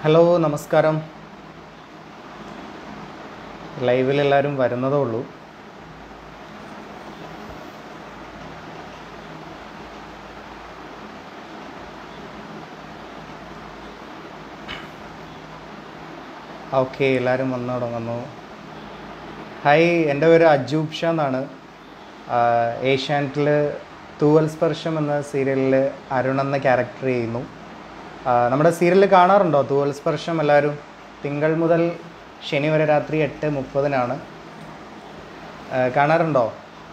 Hello നമസ്കാരം ലൈവിൽ എല്ലാവരും വരുന്നതേ ഉള്ളൂ ഓക്കെ എല്ലാവരും വന്നു തുടങ്ങുന്നു ഹായ് എൻ്റെ പേര് അജൂബ് ഷാ എന്നാണ് ഏഷ്യാനെറ്റിൽ തൂവൽ സ്പർശം എന്ന സീരിയലിൽ അരുൺ എന്ന ക്യാരക്ടർ ചെയ്യുന്നു ആ, നമ്മുടെ സീരിയൽ കാണാറുണ്ടോ തൂവൽ സ്പർശം എല്ലാവരും തിങ്കൾ മുതൽ ശനി വരെ രാത്രി എട്ട് മുപ്പതിനാണ് ആ, കാണാറുണ്ടോ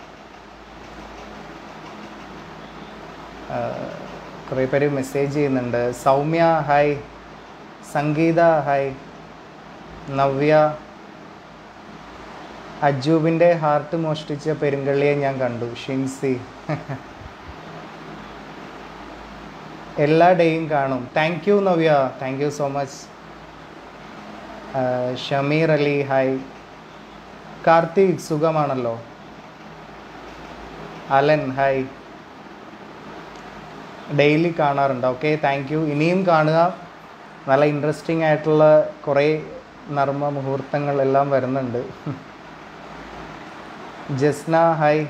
കുറേ പേര് മെസ്സേജ് ചെയ്യുന്നുണ്ട് സൗമ്യ ഹായ് സംഗീത ഹായ് നവ്യ അജൂബിൻ്റെ ഹാർട്ട് മോഷ്ടിച്ച പെരുങ്കള്ളിയെ ഞാൻ കണ്ടു ഷിൻസി എല്ലാ ഡേയും കാണും thank you Navya thank you so much Shameer Ali hi Karthik സുഖമാണല്ലോ അലൻ ഹായ് ഡെയിലി കാണാറുണ്ട് ഓക്കെ താങ്ക് യു ഇനിയും കാണുക നല്ല ഇൻട്രസ്റ്റിംഗ് ആയിട്ടുള്ള കുറേ നർമ്മ മുഹൂർത്തങ്ങൾ എല്ലാം വരുന്നുണ്ട് ജസ്ന ഹായ്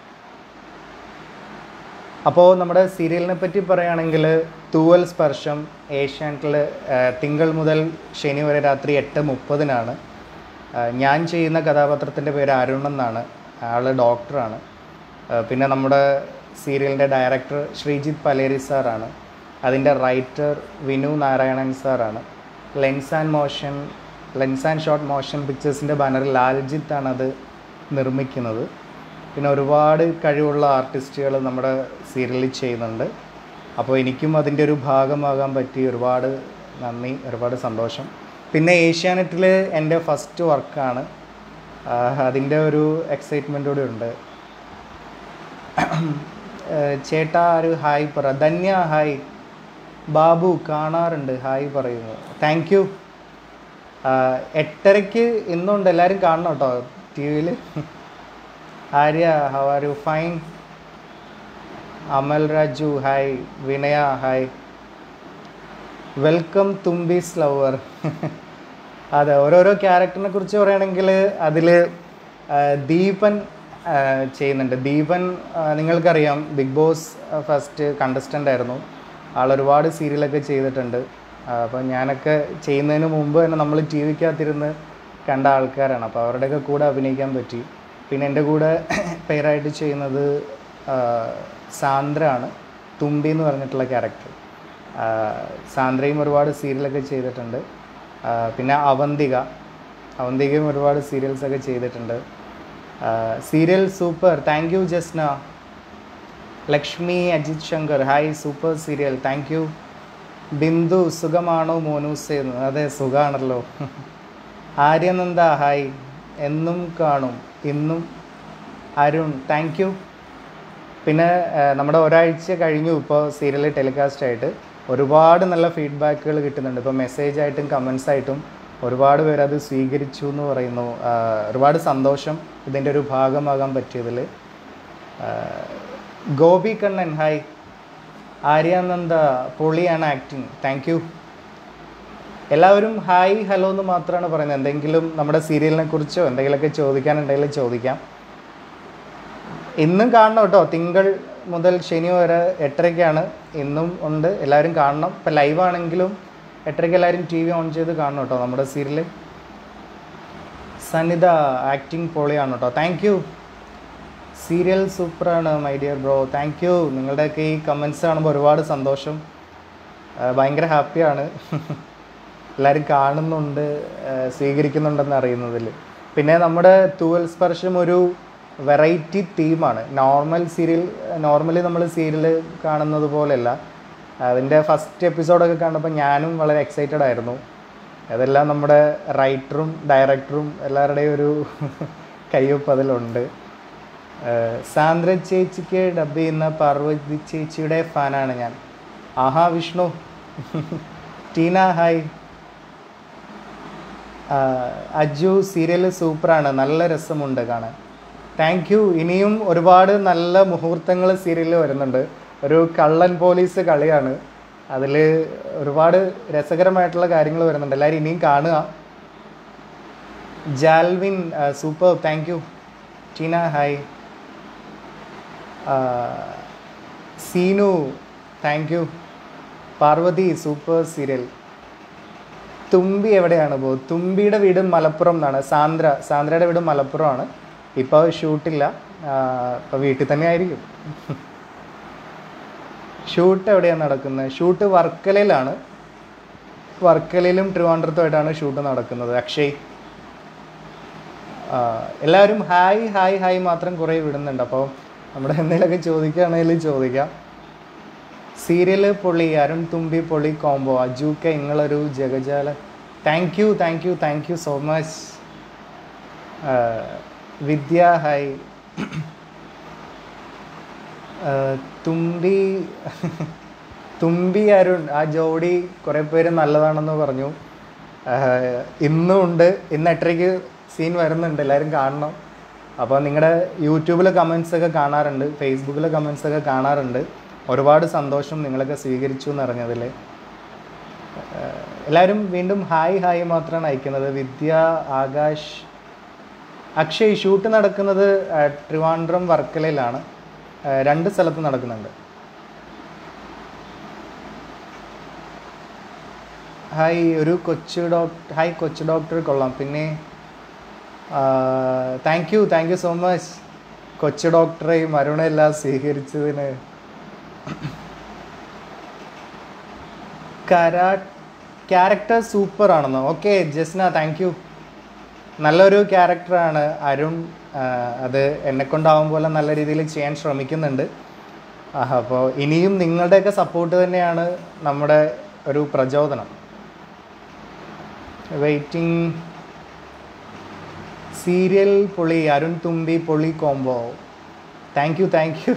അപ്പോൾ നമ്മുടെ സീരിയലിനെ പറ്റി പറയുകയാണെങ്കിൽ തൂവൽ സ്പർശം ഏഷ്യാനെറ്റിൽ തിങ്കൾ മുതൽ ശനി വരെ രാത്രി എട്ട് മുപ്പതിനാണ് ഞാൻ ചെയ്യുന്ന കഥാപാത്രത്തിൻ്റെ പേര് അരുൺ എന്നാണ് ആൾ ഡോക്ടറാണ് ആ, പിന്നെ നമ്മുടെ സീരിയലിൻ്റെ ഡയറക്ടർ ശ്രീജിത്ത് പലേരി സാറാണ് അതിൻ്റെ റൈറ്റർ വിനു നാരായണൻ സാറാണ് lens and motion lens and shot motion പിക്ചേഴ്സിൻ്റെ ബാനറിൽ ലാൽജിത്ത് ആണ് അത് നിർമ്മിക്കുന്നത് പിന്നെ ഒരുപാട് കഴിവുള്ള ആർട്ടിസ്റ്റുകൾ നമ്മുടെ സീരിയലിൽ ചെയ്യുന്നുണ്ട് അപ്പോൾ എനിക്കും അതിൻ്റെ ഒരു ഭാഗമാകാൻ പറ്റി ഒരുപാട് നന്ദി ഒരുപാട് സന്തോഷം പിന്നെ ഏഷ്യാനെറ്റിൽ എൻ്റെ ഫസ്റ്റ് വർക്കാണ് അതിൻ്റെ ഒരു എക്സൈറ്റ്മെൻ്റ് കൂടി ഉണ്ട് ഏഹ് ചേട്ടാ ഒരു ഹായ് പറ ധന്യ ഹായ് ബാബു കാണാറുണ്ട് ഹായ് പറയുന്നു താങ്ക് യു എട്ടരയ്ക്ക് ഇന്നുണ്ട് എല്ലാവരും കാണണം കേട്ടോ ടി വിയിൽ Arya how are you fine Amal Raju hi Vinaya hi welcome Thumbi's lover അതെ ഓരോരോ ക്യാരക്ടറിനെ കുറിച്ച് പറയുകയാണെങ്കിൽ അതിൽ ദീപൻ ആ, ചെയ്യുന്നുണ്ട് ദീപൻ ആ, നിങ്ങൾക്കറിയാം ബിഗ് ബോസ് ഫസ്റ്റ് കണ്ടസ്റ്റൻ്റ് ആയിരുന്നു ആൾ ഒരുപാട് സീരിയലൊക്കെ ചെയ്തിട്ടുണ്ട് അപ്പോൾ ഞാനൊക്കെ ചെയ്യുന്നതിന് മുമ്പ് തന്നെ നമ്മൾ ടി വിക്കകത്തിരുന്ന് കണ്ട ആൾക്കാരാണ് അപ്പോൾ അവരുടെയൊക്കെ കൂടെ അഭിനയിക്കാൻ പറ്റി പിന്നെ എൻ്റെ കൂടെ പേരായിട്ട് ചെയ്യുന്നത് ആ, സാന്ദ്ര ആണ് തുമ്പി എന്ന് പറഞ്ഞിട്ടുള്ള ക്യാരക്ടർ സാന്ദ്രയും ഒരുപാട് സീരിയലൊക്കെ ചെയ്തിട്ടുണ്ട് ആ, പിന്നെ അവന്തിക അവന്തികയും ഒരുപാട് സീരിയൽസൊക്കെ ചെയ്തിട്ടുണ്ട് serial super thank you Jasna Lakshmi Ajith Shankar hi super serial thank you Bindu സുഖമാണോ മോനൂസ് എന്ന് അതെ സുഖമാണല്ലോ ആര്യനന്ദ ഹായ് എന്നും കാണും ഇന്നും അരുൺ താങ്ക് യു പിന്നെ ആ, നമ്മുടെ ഒരാഴ്ച കഴിഞ്ഞു ഇപ്പോൾ സീരിയൽ ടെലികാസ്റ്റ് ആയിട്ട് ഒരുപാട് നല്ല ഫീഡ്ബാക്കുകൾ കിട്ടുന്നുണ്ട് ഇപ്പോൾ മെസ്സേജ് ആയിട്ടും കമൻസ് ആയിട്ടും ഒരുപാട് പേര് അത് സ്വീകരിച്ചു എന്ന് പറയുന്നു ആ, ഒരുപാട് സന്തോഷം ഇതിൻ്റെ ഒരു ഭാഗമാകാൻ പറ്റിയതിൽ ആ, ഗോപി കണ്ണൻ ഹായ് ആര്യാനന്ദ പൊളിയാണ് ആക്ടിങ് താങ്ക് യു എല്ലാവരും ഹായ് ഹലോ എന്ന് മാത്രമാണ് പറയുന്നത് എന്തെങ്കിലും നമ്മുടെ സീരിയലിനെ കുറിച്ചോ എന്തെങ്കിലുമൊക്കെ ചോദിക്കാനുണ്ടെങ്കിൽ ചോദിക്കാം ഇന്നും കാണണം കേട്ടോ തിങ്കൾ മുതൽ ശനി വരെ എട്ടരയ്ക്കാണ് ഇന്നും ഉണ്ട് എല്ലാവരും കാണണം ഇപ്പം ലൈവ് ആണെങ്കിലും എട്ടരയ്ക്ക് എല്ലാവരും ടി വി ഓൺ ചെയ്ത് കാണണം കേട്ടോ നമ്മുടെ സീരിയൽ സനിത ആക്ടിങ് പൊളിയാണ് കേട്ടോ താങ്ക് യു സീരിയൽ സൂപ്പറാണ് my dear bro thank you നിങ്ങളുടെയൊക്കെ ഈ കമൻസ് കാണുമ്പോൾ ഒരുപാട് സന്തോഷം ആ, ഭയങ്കര ഹാപ്പിയാണ് എല്ലാവരും കാണുന്നുണ്ട് ആ, സ്വീകരിക്കുന്നുണ്ടെന്ന് അറിയുന്നതിൽ പിന്നെ നമ്മുടെ തൂവൽ സ്പർശം ഒരു വെറൈറ്റി തീമാണ് നോർമൽ സീരിയൽ നോർമലി നമ്മൾ സീരിയൽ കാണുന്നത് പോലെയല്ല അതിൻ്റെ ഫസ്റ്റ് എപ്പിസോഡൊക്കെ കണ്ടപ്പോൾ ഞാനും വളരെ എക്സൈറ്റഡ് ആയിരുന്നു അതെല്ലാം നമ്മുടെ റൈറ്ററും ഡയറക്ടറും എല്ലാവരുടെയും ഒരു കയ്യൊപ്പ് അതിലുണ്ട് ഏഹ് സാന്ദ്ര ചേച്ചിക്ക് ഡബ് ചെയ്യുന്ന പാർവതി ചേച്ചിയുടെ ഫാനാണ് ഞാൻ ആഹാ വിഷ്ണു ടീന ഹായ് ആഹ് അജു സീരിയൽ സൂപ്പറാണ് നല്ല രസമുണ്ട് കാണാൻ താങ്ക് യു ഇനിയും ഒരുപാട് നല്ല മുഹൂർത്തങ്ങൾ സീരിയലിൽ വരുന്നുണ്ട് ഒരു കള്ളൻ പോലീസ് കളിയാണ് അതിൽ ഒരുപാട് രസകരമായിട്ടുള്ള കാര്യങ്ങൾ വരുന്നുണ്ട് എല്ലാവരും ഇനിയും കാണുക Jalvin super thank you Teena hi Seenu thank you Parvathy super serial Thumbi എവിടെയാണ് പോ തുമ്പിയുടെ വീട് മലപ്പുറം എന്നാണ് സാന്ദ്ര സാന്ദ്രയുടെ വീട് മലപ്പുറമാണ് ഇപ്പോൾ ഷൂട്ടില്ല ഇപ്പോൾ വീട്ടിൽ തന്നെ ആയിരിക്കും ഷൂട്ട് എവിടെയാണ് നടക്കുന്നത് ഷൂട്ട് വർക്കലയിലാണ് വർക്കലയിലും ട്രിവാൻഡ്രത്തുമായിട്ടാണ് ഷൂട്ട് നടക്കുന്നത് അക്ഷയ് ആ, എല്ലാവരും ഹായ് ഹായ് ഹായ് മാത്രം കുറേ വിടുന്നുണ്ട് അപ്പോൾ നമ്മുടെ എന്തെങ്കിലുമൊക്കെ ചോദിക്കുകയാണെങ്കിൽ ചോദിക്കാം സീരിയല് പൊളി അരുൺ തുമ്പി പൊളി കോംബോ അജൂക്ക ഇങ്ങളൊരു ജഗജാല thank you thank you thank you so much Vidya hi ആ, തുമ്പി തുമ്പി അരുൺ ആ ജോഡി കുറേ പേര് നല്ലതാണെന്ന് പറഞ്ഞു ആ, ഇന്നും ഉണ്ട് ഇന്ന് എട്ടരയ്ക്ക് സീൻ വരുന്നുണ്ട് എല്ലാവരും കാണണം അപ്പോൾ നിങ്ങളുടെ യൂട്യൂബിലെ കമൻസ് ഒക്കെ കാണാറുണ്ട് ഫേസ്ബുക്കിലെ കമൻസ് ഒക്കെ കാണാറുണ്ട് ഒരുപാട് സന്തോഷം നിങ്ങളൊക്കെ സ്വീകരിച്ചു എന്നറിഞ്ഞതിൽ എല്ലാവരും വീണ്ടും ഹായ് ഹായ് മാത്രമാണ് അയക്കുന്നത് വിദ്യ ആകാശ് അക്ഷയ് ഷൂട്ട് നടക്കുന്നത് ആ, ട്രിവാൻഡ്രം വർക്കലയിലാണ് ആ, രണ്ട് സ്ഥലത്ത് നടക്കുന്നുണ്ട് ഹായ് ഒരു കൊച്ചു ഡോക്ടർ ഹായ് കൊച്ചു ഡോക്ടർ കൊള്ളാം പിന്നെ thank you thank you so much കൊച്ചു ഡോക്ടറെയും അരുണെല്ലാം സ്വീകരിച്ചതിന് കരാ ക്യാരക്ടർ സൂപ്പർ ആണെന്നോ ഓക്കെ ജസ്ന താങ്ക് യു നല്ലൊരു ക്യാരക്ടറാണ് അരുൺ ആ, അത് എന്നെ കൊണ്ടാവും പോലെ നല്ല രീതിയിൽ ചെയ്യാൻ ശ്രമിക്കുന്നുണ്ട് അപ്പോൾ ഇനിയും നിങ്ങളുടെയൊക്കെ സപ്പോർട്ട് തന്നെയാണ് നമ്മുടെ ഒരു പ്രചോദനം വെയിറ്റിംഗ് സീരിയൽ പൊളി അരുൺ തുമ്പി പൊളി combo thank you thank you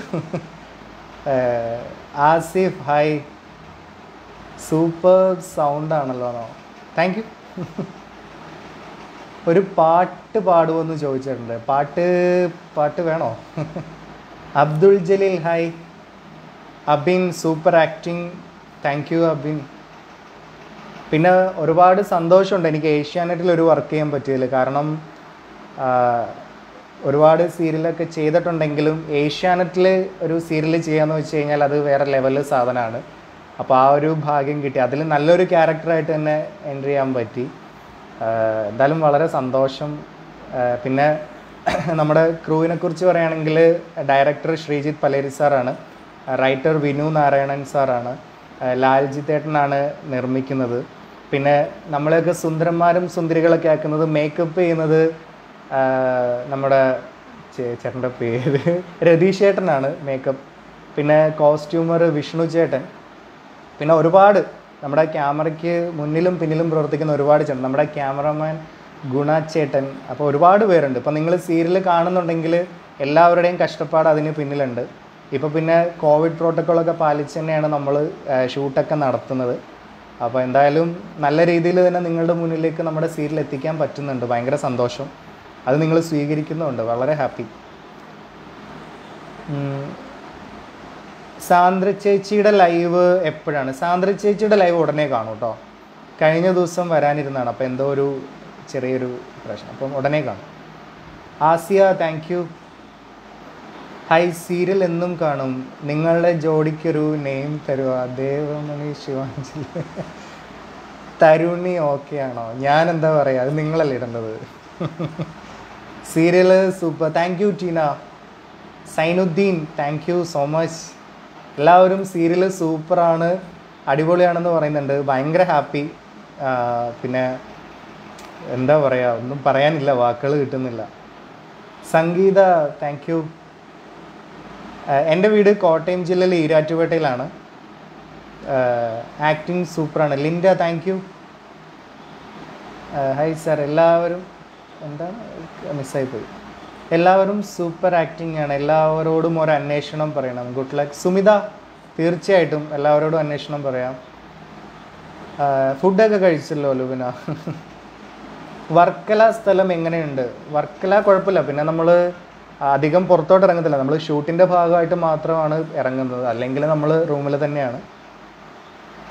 Asif hi super sound ആണല്ലോ താങ്ക് യു ഒരു പാട്ട് പാടുമെന്ന് ചോദിച്ചിട്ടുണ്ട് പാട്ട് പാട്ട് വേണോ Abdul Jaleel hi Abin super acting thank you Abin പിന്നെ ഒരുപാട് സന്തോഷമുണ്ട് എനിക്ക് ഏഷ്യാനെറ്റിൽ ഒരു വർക്ക് ചെയ്യാൻ പറ്റിയതിൽ കാരണം ആ, ഒരുപാട് സീരിയലൊക്കെ ചെയ്തിട്ടുണ്ടെങ്കിലും ഏഷ്യാനെറ്റിൽ ഒരു സീരിയൽ ചെയ്യാന്ന് വെച്ച് കഴിഞ്ഞാൽ അത് വേറെ ലെവലിൽ സാധനമാണ് അപ്പോൾ ആ ഒരു ഭാഗ്യം കിട്ടി അതിൽ നല്ലൊരു ക്യാരക്ടറായിട്ട് തന്നെ എൻട്രി ചെയ്യാൻ പറ്റി ആ, എന്തായാലും വളരെ സന്തോഷം ആ, പിന്നെ നമ്മുടെ ക്രൂവിനെ കുറിച്ച് പറയുകയാണെങ്കിൽ ഡയറക്ടർ ശ്രീജിത്ത് പലേരി സാറാണ് റൈറ്റർ വിനു നാരായണൻ സാറാണ് ആ, ലാൽജിത്തേട്ടനാണ് നിർമ്മിക്കുന്നത് പിന്നെ നമ്മളെയൊക്കെ സുന്ദരന്മാരും സുന്ദരികളൊക്കെ ആക്കുന്നത് മേക്കപ്പ് ചെയ്യുന്നത് ആ, നമ്മുടെ ചേ- ചേട്ടൻ്റെ പേര് രതീഷ് ചേട്ടനാണ് മേക്കപ്പ് പിന്നെ കോസ്റ്റ്യൂമർ വിഷ്ണു ചേട്ടൻ പിന്നെ ഒരുപാട് നമ്മുടെ ക്യാമറയ്ക്ക് മുന്നിലും പിന്നിലും പ്രവർത്തിക്കുന്ന ഒരുപാട് ചേട്ടൻ നമ്മുടെ ക്യാമറമാൻ ഗുണ ചേട്ടൻ അപ്പോൾ ഒരുപാട് പേരുണ്ട് ഇപ്പോൾ നിങ്ങൾ സീരിയൽ കാണുന്നുണ്ടെങ്കിൽ എല്ലാവരുടെയും കഷ്ടപ്പാട് അതിന് പിന്നിലുണ്ട് ഇപ്പോൾ പിന്നെ കോവിഡ് പ്രോട്ടോക്കോളൊക്കെ പാലിച്ച് തന്നെയാണ് നമ്മൾ ഷൂട്ടൊക്കെ നടത്തുന്നത് അപ്പോൾ എന്തായാലും നല്ല രീതിയിൽ തന്നെ നിങ്ങളുടെ മുന്നിലേക്ക് നമ്മുടെ സീരിയൽ എത്തിക്കാൻ പറ്റുന്നുണ്ട് ഭയങ്കര സന്തോഷം അത് നിങ്ങൾ സ്വീകരിക്കുന്നുണ്ട് വളരെ ഹാപ്പി സാന്ദ്ര ചേച്ചിയുടെ ലൈവ് എപ്പോഴാണ് സാന്ദ്ര ചേച്ചിയുടെ ലൈവ് ഉടനെ കാണും കേട്ടോ കഴിഞ്ഞ ദിവസം വരാനിരുന്നതാണ് അപ്പോൾ എന്തോ ഒരു ചെറിയൊരു പ്രശ്നം അപ്പം ഉടനെ കാണും Asiya thank you hi serial എന്നും കാണും നിങ്ങളുടെ ജോഡിക്കൊരു നെയിം തരുക ദേവമണി ശിവാഞ്ജലി തരുണി ഓക്കെ ആണോ ഞാൻ എന്താ പറയുക അത് നിങ്ങളല്ലേ ഇടേണ്ടത് serial super thank you Teena Sainudheen thank you so much എല്ലാവരും സീരിയൽ സൂപ്പറാണ് അടിപൊളിയാണെന്ന് പറയുന്നുണ്ട് ഭയങ്കര ഹാപ്പി പിന്നെ എന്താ പറയുക ഒന്നും പറയാനില്ല വാക്കുകൾ കിട്ടുന്നില്ല സംഗീത താങ്ക് യു എൻ്റെ വീട് കോട്ടയം ജില്ലയിൽ ഈരാറ്റുപേട്ടയിലാണ് ആക്ടിങ് സൂപ്പറാണ് Linda thank you hi sir എല്ലാവരും എന്താണ് മിസ്സായിപ്പോയി എല്ലാവരും സൂപ്പർ ആക്ടിങ് ആണ് എല്ലാവരോടും ഒരു അന്വേഷണം പറയണം ഗുഡ് ലക്ക് സുമിത തീർച്ചയായിട്ടും എല്ലാവരോടും അന്വേഷണം പറയാം ഫുഡൊക്കെ കഴിച്ചല്ലോ ലുബിന വർക്കല സ്ഥലം എങ്ങനെയുണ്ട് വർക്കല കുഴപ്പമില്ല പിന്നെ നമ്മൾ അധികം പുറത്തോട്ട് ഇറങ്ങത്തില്ല നമ്മൾ ഷൂട്ടിൻ്റെ ഭാഗമായിട്ട് മാത്രമാണ് ഇറങ്ങുന്നത് അല്ലെങ്കിൽ നമ്മൾ റൂമിൽ തന്നെയാണ്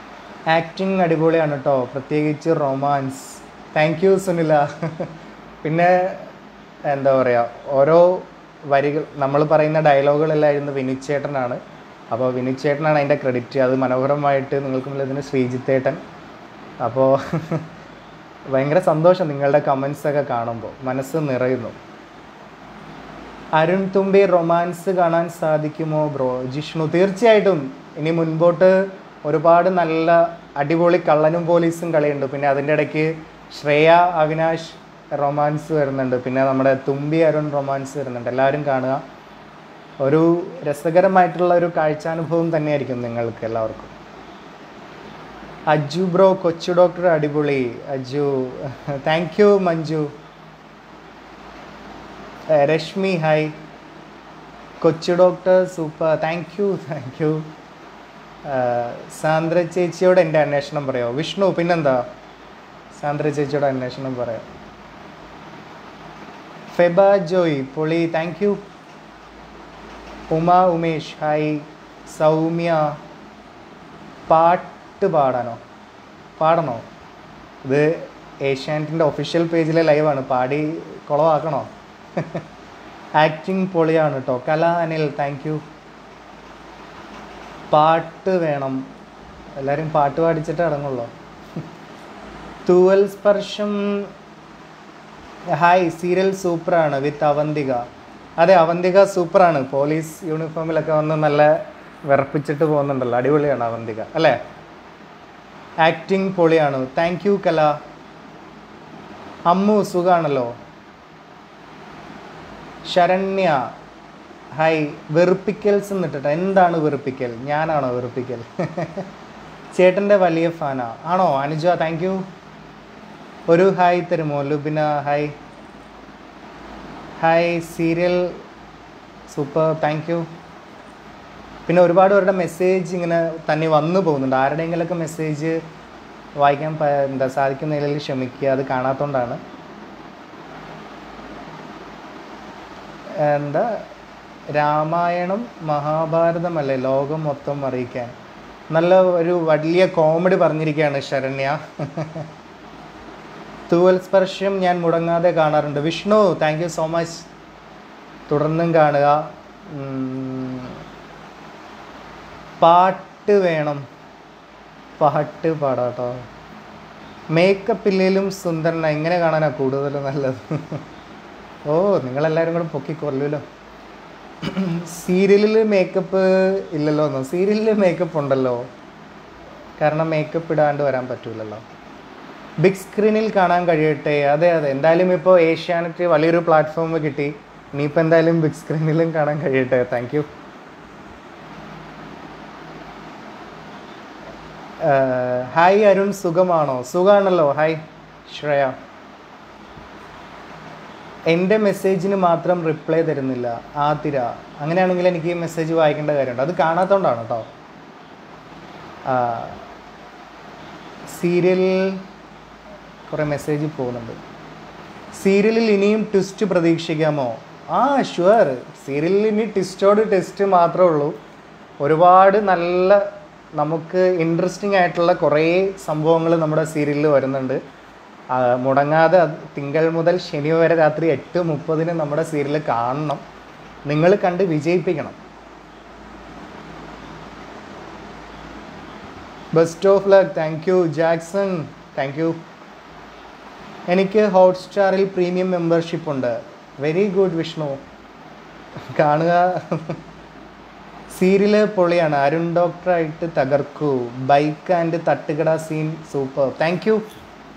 ആക്ടിങ് അടിപൊളിയാണ് കേട്ടോ പ്രത്യേകിച്ച് റൊമാൻസ് താങ്ക് യു സുനില പിന്നെ എന്താ പറയുക ഓരോ വരികൾ നമ്മൾ പറയുന്ന ഡയലോഗുകളെല്ലാം എഴുതുന്ന വിനിച്ചേട്ടനാണ് അപ്പോൾ വിനിച്ചേട്ടനാണ് അതിൻ്റെ ക്രെഡിറ്റ് അത് മനോഹരമായിട്ട് നിങ്ങൾക്ക് മുന്നിൽ ഇതിന് ശ്രീജിത്തേട്ടൻ അപ്പോൾ ഭയങ്കര സന്തോഷം നിങ്ങളുടെ കമൻസ് ഒക്കെ കാണുമ്പോൾ മനസ്സ് നിറയുന്നു അരുൺ തുമ്പി റൊമാൻസ് കാണാൻ സാധിക്കുമോ ബ്രോ ജിഷ്ണു തീർച്ചയായിട്ടും ഇനി മുൻപോട്ട് ഒരുപാട് നല്ല അടിപൊളി കള്ളനും പോലീസും കളിയുണ്ട് പിന്നെ അതിൻ്റെ ഇടയ്ക്ക് ശ്രേയ അവിനാശ് റൊമാൻസ് വരുന്നുണ്ട് പിന്നെ നമ്മുടെ തുമ്പി അരുൺ റൊമാൻസ് വരുന്നുണ്ട് എല്ലാവരും കാണുക ഒരു രസകരമായിട്ടുള്ള ഒരു കാഴ്ചാനുഭവം തന്നെയായിരിക്കും നിങ്ങൾക്ക് എല്ലാവർക്കും അജു ബ്രോ കൊച്ചു ഡോക്ടർ അടിപൊളി അജു താങ്ക് യു മഞ്ജു ഏഹ് രശ്മി ഹായ് കൊച്ചു doctor super thank you thank you Sandra ചേച്ചിയോട് എൻ്റെ അന്വേഷണം പറയാമോ വിഷ്ണു പിന്നെന്താ സാന്ദ്ര ചേച്ചിയോട് അന്വേഷണം പറയാം ഫെബ ജോയ് പൊളി thank you Uma Umesh hi Soumya പാട്ട് പാടാനോ പാടണോ ഇത് ഏഷ്യാനെറ്റിൻ്റെ ഒഫീഷ്യൽ പേജിലെ ലൈവാണ് പാടി കുളമാക്കണോ ആക്ടിങ് പൊളിയാണ് കേട്ടോ കല അനിൽ താങ്ക് യു പാട്ട് വേണം എല്ലാവരും പാട്ട് പാടിച്ചിട്ട് ഇറങ്ങുള്ളൂ തൂവൽ സ്പർശം ഹായ് സീരിയൽ സൂപ്പറാണ് വിത്ത് അവന്തിക അതെ അവന്തിക സൂപ്പറാണ് പോലീസ് യൂണിഫോമിലൊക്കെ വന്ന് നല്ല വിറപ്പിച്ചിട്ട് പോകുന്നുണ്ടല്ലോ അടിപൊളിയാണ് അവന്തിക അല്ലേ ആക്ടിങ് പൊളിയാണ് താങ്ക് യു കല അമ്മു സുഖാണല്ലോ ശരണ്യ ഹായ് വെറുപ്പിക്കൽസ് എന്നിട്ടിട്ട് എന്താണ് വെറുപ്പിക്കൽ ഞാനാണോ വെറുപ്പിക്കൽ ചേട്ടൻ്റെ വലിയ ഫാനാ ആണോ അനുജ താങ്ക് യു ഒരു ഹായ് തരുമോ Lubina hi hi serial super thank you പിന്നെ ഒരുപാട് പേരുടെ മെസ്സേജ് ഇങ്ങനെ തന്നെ വന്നു പോകുന്നുണ്ട് ആരുടെയെങ്കിലൊക്കെ മെസ്സേജ് വായിക്കാൻ പ- എന്താ സാധിക്കുന്നില്ലെങ്കിൽ ക്ഷമിക്കുക അത് കാണാത്തതുകൊണ്ടാണ് എന്താ രാമായണം മഹാഭാരതമല്ലേ ലോകം മൊത്തം അറിയിക്കാൻ നല്ല ഒരു വലിയ കോമഡി പറഞ്ഞിരിക്കുകയാണ് ശരണ്യ തൂവൽ സ്പർശം ഞാൻ മുടങ്ങാതെ കാണാറുണ്ട് Vishnu thank you so much തുടർന്നും കാണുക ഉം, പാട്ട് വേണം പാട്ട് പാടാട്ടോ മേക്കപ്പ് ഇല്ലേലും സുന്ദരന എങ്ങനെ കാണാനാ കൂടുതൽ നല്ലത് ഓ നിങ്ങളെല്ലാവരും കൂടെ പൊക്കിക്കൊല്ലൂലോ സീരിയലിൽ മേക്കപ്പ് ഇല്ലല്ലോ എന്നോ സീരിയലിൽ മേക്കപ്പ് ഉണ്ടല്ലോ കാരണം മേക്കപ്പ് ഇടാണ്ട് വരാൻ പറ്റൂലല്ലോ ബിഗ് സ്ക്രീനിൽ കാണാൻ കഴിയട്ടെ അതെ അതെ എന്തായാലും ഇപ്പോൾ ഏഷ്യാനെറ്റ് വലിയൊരു പ്ലാറ്റ്ഫോം കിട്ടി ഇനിയിപ്പോൾ എന്തായാലും ബിഗ് സ്ക്രീനിലും കാണാൻ കഴിയട്ടെ താങ്ക് യു ഹായ് അരുൺ സുഖമാണോ സുഖമാണല്ലോ ഹായ് ശ്രേയ എൻ്റെ മെസ്സേജിന് മാത്രം റിപ്ലൈ തരുന്നില്ല ആതിര അങ്ങനെയാണെങ്കിൽ എനിക്ക് ഈ മെസ്സേജ് വായിക്കേണ്ട കാര്യമുണ്ട് അത് കാണാത്തതുകൊണ്ടാണ് കേട്ടോ സീരിയലിൽ കുറേ മെസ്സേജ് പോകുന്നുണ്ട് സീരിയലിൽ ഇനിയും ട്വിസ്റ്റ് പ്രതീക്ഷിക്കാമോ ആ ഷുവർ സീരിയലിൽ ഇനി ട്വിസ്റ്റോട് ട്വിസ്റ്റ് മാത്രമേ ഉള്ളൂ ഒരുപാട് നല്ല നമുക്ക് ഇൻട്രസ്റ്റിംഗ് ആയിട്ടുള്ള കുറേ സംഭവങ്ങൾ നമ്മുടെ സീരിയലിൽ വരുന്നുണ്ട് ആ, മുടങ്ങാതെ അത് തിങ്കൾ മുതൽ ശനി വരെ രാത്രി എട്ട് മുപ്പതിന് നമ്മുടെ സീരിയൽ കാണണം നിങ്ങൾ കണ്ട് വിജയിപ്പിക്കണം best of luck thank you Jackson thank you എനിക്ക് ഹോട്ട്സ്റ്റാറിൽ പ്രീമിയം മെമ്പർഷിപ്പ് ഉണ്ട് വെരി ഗുഡ് വിഷ്ണു കാണുക സീരിയല് പൊളിയാണ് അരുൺ ഡോക്ടറായിട്ട് തകർക്കൂ ബൈക്ക് ആൻഡ് തട്ടുകട സീൻ സൂപ്പർ താങ്ക് യു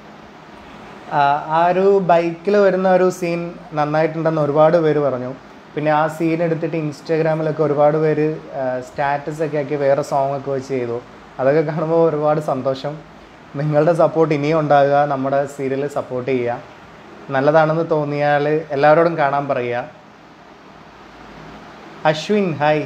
ആ ഒരു ബൈക്കിൽ വരുന്ന ഒരു സീൻ നന്നായിട്ടുണ്ടെന്ന് ഒരുപാട് പേര് പറഞ്ഞു പിന്നെ ആ സീൻ എടുത്തിട്ട് ഇൻസ്റ്റാഗ്രാമിലൊക്കെ ഒരുപാട് പേര് സ്റ്റാറ്റസ് ഒക്കെ ആക്കി വേറെ സോങ് ഒക്കെ വെച്ച് ചെയ്തു അതൊക്കെ കാണുമ്പോൾ ഒരുപാട് സന്തോഷം നിങ്ങളുടെ സപ്പോർട്ട് ഇനിയും ഉണ്ടാകുക നമ്മുടെ സീരിയൽ സപ്പോർട്ട് ചെയ്യുക നല്ലതാണെന്ന് തോന്നിയാൽ എല്ലാവരോടും കാണാൻ പറയുക അശ്വിൻ ഹായ്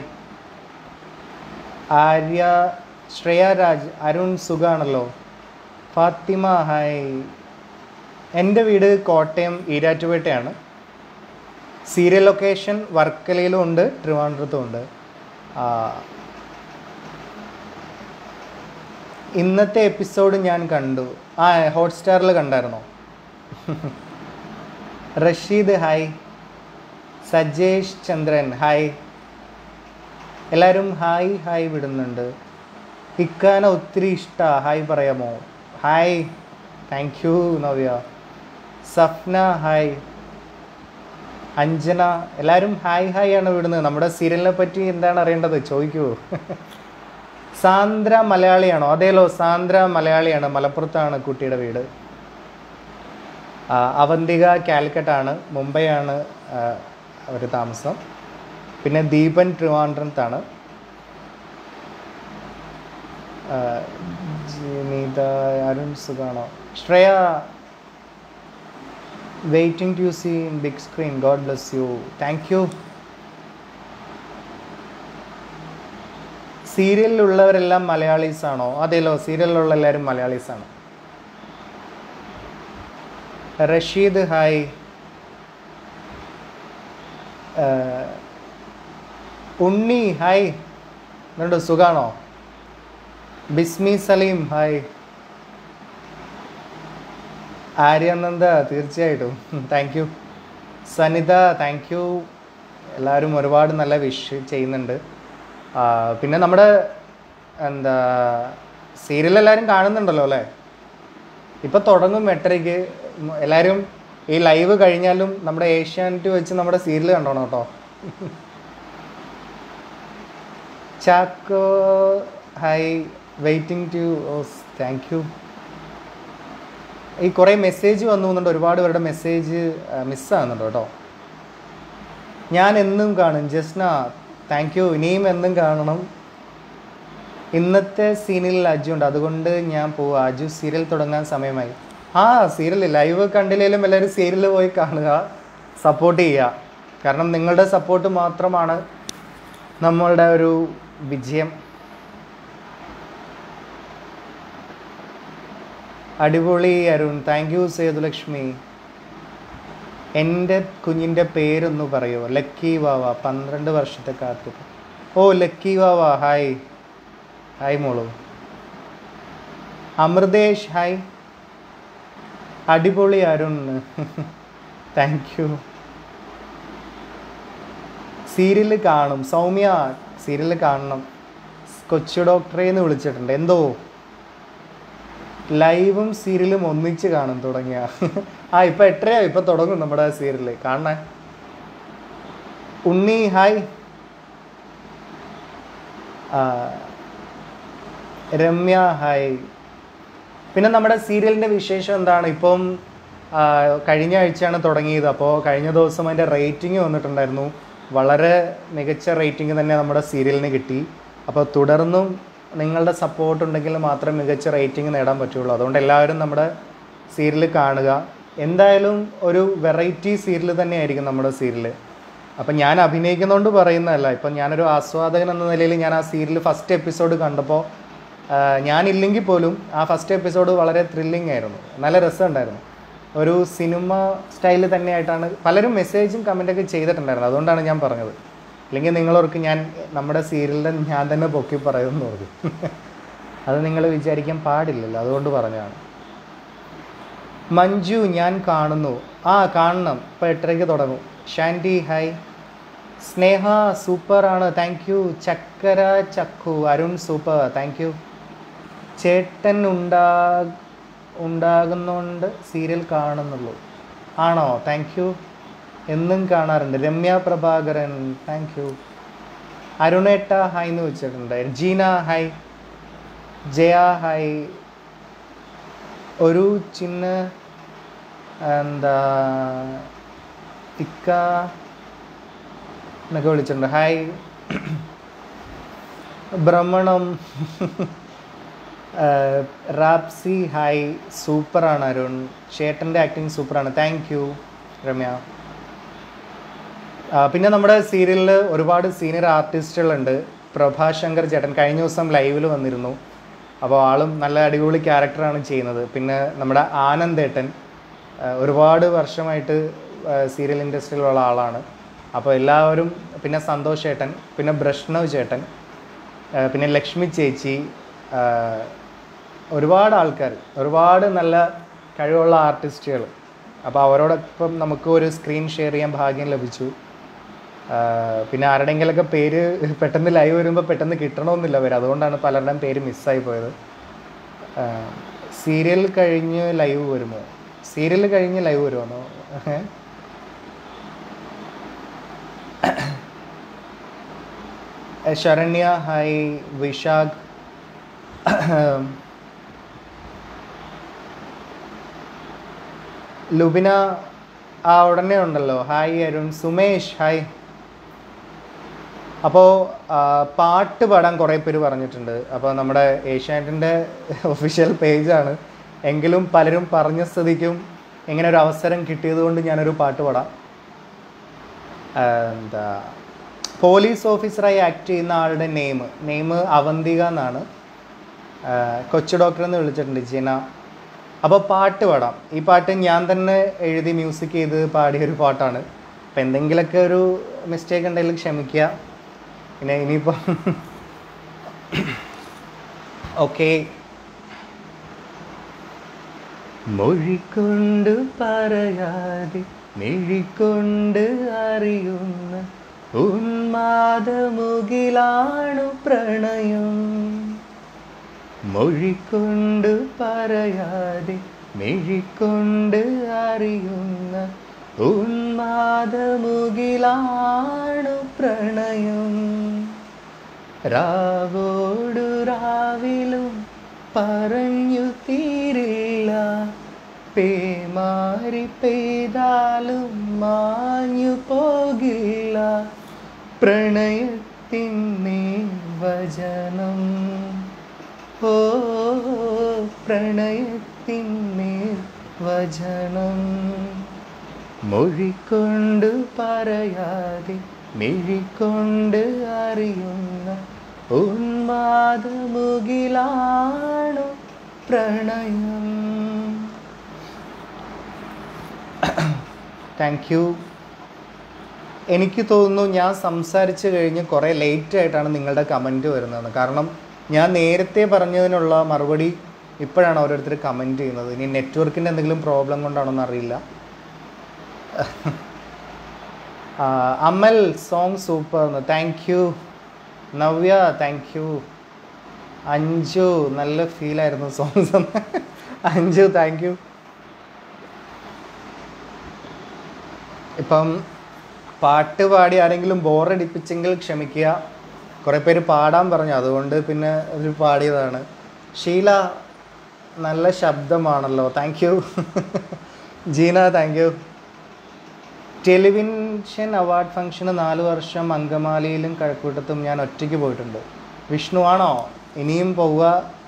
ആര്യ ശ്രേയ രാജ് അരുൺ സുഖാണല്ലോ ഫാത്തിമ ഹായ് എൻ്റെ വീട് കോട്ടയം ഈരാറ്റുപേട്ടയാണ് സീരിയൽ ലൊക്കേഷൻ വർക്കലയിലും ഉണ്ട് ട്രിവാൻഡ്രത്തും ഉണ്ട് ആ, ഇന്നത്തെ എപ്പിസോഡ് ഞാൻ കണ്ടു ആ ഹോട്ട്സ്റ്റാറിൽ കണ്ടായിരുന്നോ റഷീദ് ഹായ് സജേഷ് ചന്ദ്രൻ ഹായ് എല്ലാവരും ഹായ് ഹായ് വിടുന്നുണ്ട് ഇക്കാന ഒത്തിരി ഇഷ്ട ഹായ് പറയാമോ hi thank you Navya Safna hi Anjana എല്ലാവരും ഹായ് ഹായ് ആണ് വിടുന്നത് നമ്മുടെ സീരിയലിനെ പറ്റി എന്താണ് അറിയേണ്ടത് ചോദിക്കൂ സാന്ദ്ര മലയാളിയാണോ അതേലോ സാന്ദ്ര മലയാളിയാണ് മലപ്പുറത്താണ് കുട്ടിയുടെ വീട് ആ, അവന്തിക കാലിക്കറ്റാണ് മുംബൈയാണ് അവർ താമസം പിന്നെ ദീപൻ ട്രിവാൻഡ്രത്താണ് ആ, ജിനിത അരുൺ സുഖാണോ Shreya waiting to see in big screen God bless you thank you സീരിയലിലുള്ളവരെല്ലാം മലയാളീസ് ആണോ അതെല്ലോ സീരിയലിലുള്ള എല്ലാവരും മലയാളീസ് ആണ് റഷീദ് ഹായ് ഏഹ്, ഉണ്ണി ഹായ് എന്നുണ്ട് സുഖാണോ ബിസ്മി സലീം ഹായ് ആര്യാനന്ദ തീർച്ചയായിട്ടും thank you Sanitha thank you എല്ലാവരും ഒരുപാട് നല്ല വിഷ് ചെയ്യുന്നുണ്ട് ആ, പിന്നെ നമ്മുടെ എന്താ സീരിയൽ എല്ലാവരും കാണുന്നുണ്ടല്ലോ അല്ലേ ഇപ്പൊ തുടങ്ങും എട്ടരയ്ക്ക് ഉം, എല്ലാവരും ഈ ലൈവ് കഴിഞ്ഞാലും നമ്മുടെ ഏഷ്യാനെറ്റ് വെച്ച് നമ്മുടെ സീരിയൽ കണ്ടോണം കേട്ടോ Chacko hi waiting to thank you ഈ കുറേ മെസ്സേജ് വന്നു എന്നുണ്ട് ഒരുപാട് പേരുടെ മെസ്സേജ് മിസ്സാകുന്നുണ്ട് കേട്ടോ ഞാൻ എന്നും കാണും ജസ്ന താങ്ക് യു ഇനിയും എന്നും കാണണം ഇന്നത്തെ സീനിൽ അജു ഉണ്ട് അതുകൊണ്ട് ഞാൻ പോവാ അജു സീരിയൽ തുടങ്ങാൻ സമയമായി ആ സീരിയൽ ലൈവ് കണ്ടില്ലെങ്കിലും എല്ലാവരും സീരിയൽ പോയി കാണുക സപ്പോർട്ട് ചെയ്യുക കാരണം നിങ്ങളുടെ സപ്പോർട്ട് മാത്രമാണ് നമ്മളുടെ ഒരു വിജയം അടിപൊളി അരുൺ താങ്ക് യു സേതുലക്ഷ്മി എൻ്റെ കുഞ്ഞിൻ്റെ പേരൊന്ന് പറയുമോ ലക്കി വാവ പന്ത്രണ്ട് വർഷത്തെ കാത്തിരിപ്പ് ഓ ലക്കി വാവ ഹായ് ഹായ് മോളു അമൃതേഷ് ഹായ് അടിപൊളി അരുൺ താങ്ക് യു സീരിയൽ കാണും സൗമ്യ സീരിയൽ കാണണം കൊച്ചു ഡോക്ടറെ എന്ന് വിളിച്ചിട്ടുണ്ട് എന്തോ ലൈവും സീരിയലും ഒന്നിച്ച് കാണും തുടങ്ങിയ ആ ഇപ്പൊ എട്ടരയാ ഇപ്പൊ തുടങ്ങും നമ്മുടെ സീരിയല് കാണണേ ഉണ്ണി ഹായ് ആ, രമ്യ ഹായ് പിന്നെ നമ്മുടെ സീരിയലിൻ്റെ വിശേഷം എന്താണ് ഇപ്പം ആ, കഴിഞ്ഞ ആഴ്ചയാണ് തുടങ്ങിയത് അപ്പോൾ കഴിഞ്ഞ ദിവസം അതിൻ്റെ റേറ്റിംഗ് വന്നിട്ടുണ്ടായിരുന്നു വളരെ മികച്ച റേറ്റിംഗ് തന്നെ നമ്മുടെ സീരിയലിന് കിട്ടി അപ്പോൾ തുടർന്നും നിങ്ങളുടെ സപ്പോർട്ട് ഉണ്ടെങ്കിൽ മാത്രമേ മികച്ച റേറ്റിംഗ് നേടാൻ പറ്റുള്ളൂ അതുകൊണ്ട് എല്ലാവരും നമ്മുടെ സീരിയൽ കാണുക എന്തായാലും ഒരു വെറൈറ്റി സീരിയൽ തന്നെയായിരിക്കും നമ്മുടെ സീരിയൽ അപ്പം ഞാൻ അഭിനയിക്കുന്നതുകൊണ്ട് പറയുന്നതല്ല ഇപ്പം ഞാനൊരു ആസ്വാദകൻ എന്ന നിലയിൽ ഞാൻ ആ സീരിയൽ ഫസ്റ്റ് എപ്പിസോഡ് കണ്ടപ്പോൾ ഞാനില്ലെങ്കിൽ പോലും ആ ഫസ്റ്റ് എപ്പിസോഡ് വളരെ ത്രില്ലിംഗ് ആയിരുന്നു നല്ല രസമുണ്ടായിരുന്നു ഒരു സിനിമ സ്റ്റൈൽ തന്നെയായിട്ടാണ് പലരും മെസ്സേജും കമൻറ്റൊക്കെ ചെയ്തിട്ടുണ്ടായിരുന്നു അതുകൊണ്ടാണ് ഞാൻ പറഞ്ഞത് അല്ലെങ്കിൽ നിങ്ങളോർക്ക് ഞാൻ നമ്മുടെ സീരിയലിൻ്റെ ഞാൻ തന്നെ പൊക്കി പറയുമെന്ന് ഓർക്കും അത് നിങ്ങൾ വിചാരിക്കാൻ പാടില്ലല്ലോ അതുകൊണ്ട് പറഞ്ഞതാണ് മഞ്ജു ഞാൻ കാണുന്നു ആ കാണണം ഇപ്പോൾ എട്ടരയ്ക്ക് തുടങ്ങും ഷാൻഡി ഹായ് സ്നേഹ സൂപ്പർ ആണ് താങ്ക് യു ചക്കര ചക്കു അരുൺ സൂപ്പർ താങ്ക് യു ചേട്ടൻ ഉണ്ടാ ഉണ്ടാകുന്നോണ്ട് സീരിയൽ കാണുന്നുള്ളൂ ആണോ താങ്ക് യു എന്നും കാണാറുണ്ട് രമ്യ പ്രഭാകരൻ താങ്ക് യു അരുണേട്ട ഹായ് എന്ന് വെച്ചിട്ടുണ്ട് ജീന ഹായ് ജയ ഹായ് ഒരു ചിന്ന എന്താ ഇക്ക എന്നൊക്കെ വിളിച്ചിട്ടുണ്ട് ഹായ് ഭ്രമണം ആഹ് റാപ്സി ഹായ് സൂപ്പറാണ് അരുൺ ചേട്ടൻ്റെ ആക്ടിങ് സൂപ്പറാണ് താങ്ക് യു രമ്യ ആ, പിന്നെ നമ്മുടെ സീരിയലിൽ ഒരുപാട് സീനിയർ ആർട്ടിസ്റ്റുകളുണ്ട് പ്രഭാശങ്കർ ചേട്ടൻ കഴിഞ്ഞ ദിവസം ലൈവിൽ വന്നിരുന്നു അപ്പോൾ ആളും നല്ല അടിപൊളി ക്യാരക്ടറാണ് ചെയ്യുന്നത് പിന്നെ നമ്മുടെ ആനന്ദേട്ടൻ ആ, ഒരുപാട് വർഷമായിട്ട് സീരിയൽ ഇൻഡസ്ട്രിയിലുള്ള ആളാണ് അപ്പോൾ എല്ലാവരും പിന്നെ സന്തോഷ് ചേട്ടൻ പിന്നെ ബ്രഷ്ണവ് ചേട്ടൻ ആ, പിന്നെ ലക്ഷ്മി ചേച്ചി ആ, ഒരുപാട് ആൾക്കാർ ഒരുപാട് നല്ല കഴിവുള്ള ആർട്ടിസ്റ്റുകൾ അപ്പോൾ അവരോടൊപ്പം നമുക്ക് ഒരു സ്ക്രീൻ ഷെയർ ചെയ്യാൻ ഭാഗ്യം ലഭിച്ചു ആ, പിന്നെ ആരുടെയെങ്കിലൊക്കെ പേര് പെട്ടെന്ന് ലൈവ് വരുമ്പോൾ പെട്ടെന്ന് കിട്ടണമെന്നില്ല പേര് അതുകൊണ്ടാണ് പലരുടെയും പേര് മിസ്സായി പോയത് സീരിയൽ കഴിഞ്ഞ് ലൈവ് വരുമോ സീരിയൽ കഴിഞ്ഞ് ലൈവ് വരുമോ ശരണ്യ ഹായ് വിശാഖ് ലുബിന ആ ഉടനെ ഉണ്ടല്ലോ ഹായ് അരുൺ സുമേഷ് ഹായ് അപ്പോൾ പാട്ട് പാടാൻ കുറേ പേര് പറഞ്ഞിട്ടുണ്ട് അപ്പോൾ നമ്മുടെ ഏഷ്യാനെറ്റിൻ്റെ ഒഫീഷ്യൽ പേജാണ് എങ്കിലും പലരും പറഞ്ഞ സ്ഥിതിക്കും ഇങ്ങനെ ഒരു അവസരം കിട്ടിയത് കൊണ്ട് ഞാനൊരു പാട്ട് പാടാം ആ, എന്താ പോലീസ് ഓഫീസറായി ആക്ട് ചെയ്യുന്ന ആളുടെ നെയിം നെയിം അവന്തിക എന്നാണ് ആ, കൊച്ചു ഡോക്ടർ എന്ന് വിളിച്ചിട്ടുണ്ട് ജീന അപ്പോൾ പാട്ട് പാടാം ഈ പാട്ട് ഞാൻ തന്നെ എഴുതി മ്യൂസിക് ചെയ്ത് പാടിയ ഒരു പാട്ടാണ് അപ്പം എന്തെങ്കിലുമൊക്കെ ഒരു മിസ്റ്റേക്ക് ഉണ്ടെങ്കിൽ ക്ഷമിക്കുക പിന്നെ ഇനിയിപ്പം ഓക്കെ മൊഴിക്കൊണ്ട് പറയാതെ മെഴിക്കൊണ്ട് അറിയുന്ന ഉന്മാദമുകിലാണു പ്രണയം മൊഴിക്കൊണ്ട് പറയാതെ മെഴിക്കൊണ്ട് അറിയുന്ന ഉന്മാദമുകിലാണു പ്രണയം രാവോടു രാവിലും പറഞ്ഞു തീരില്ല പേമാരി പെയ്താലും മാഞ്ഞു പോകില്ല പ്രണയത്തിൻ വചനം ഓ പ്രണയത്തിൻ വചനം മൊഴിക്കൊണ്ട് പറയാതെ മിഴിക്കൊണ്ട് അറിയുന്ന ഉന്മാദമുകിലാണു പ്രണയം താങ്ക് യു എനിക്ക് തോന്നുന്നു ഞാൻ സംസാരിച്ച് കഴിഞ്ഞ് കുറേ ലേറ്റ് ആയിട്ടാണ് നിങ്ങളുടെ കമൻറ്റ് വരുന്നത് കാരണം ഞാൻ നേരത്തെ പറഞ്ഞതിനുള്ള മറുപടി ഇപ്പോഴാണ് ഓരോരുത്തർ കമൻറ്റ് ചെയ്യുന്നത് ഇനി നെറ്റ്വർക്കിൻ്റെ എന്തെങ്കിലും പ്രോബ്ലം കൊണ്ടാണോന്ന് അറിയില്ല ആ, Amal song super thank you Navya thank you Anju നല്ല ഫീലായിരുന്നു സോങ്സ് അഞ്ജു താങ്ക് യു ഇപ്പം പാട്ട് പാടി ആരെങ്കിലും ബോറടിപ്പിച്ചെങ്കിൽ ക്ഷമിക്കുക കുറേ പേര് പാടാൻ പറഞ്ഞു അതുകൊണ്ട് പിന്നെ അതിൽ പാടിയതാണ് ഷീല നല്ല ശബ്ദമാണല്ലോ thank you Jeena thank you television award ഫംഗ്ഷന് നാല് വർഷം അങ്കമാലിയിലും കഴക്കൂട്ടത്തും ഞാൻ ഒറ്റയ്ക്ക് പോയിട്ടുണ്ട് വിഷ്ണു ആണോ ഇനിയും പോവുക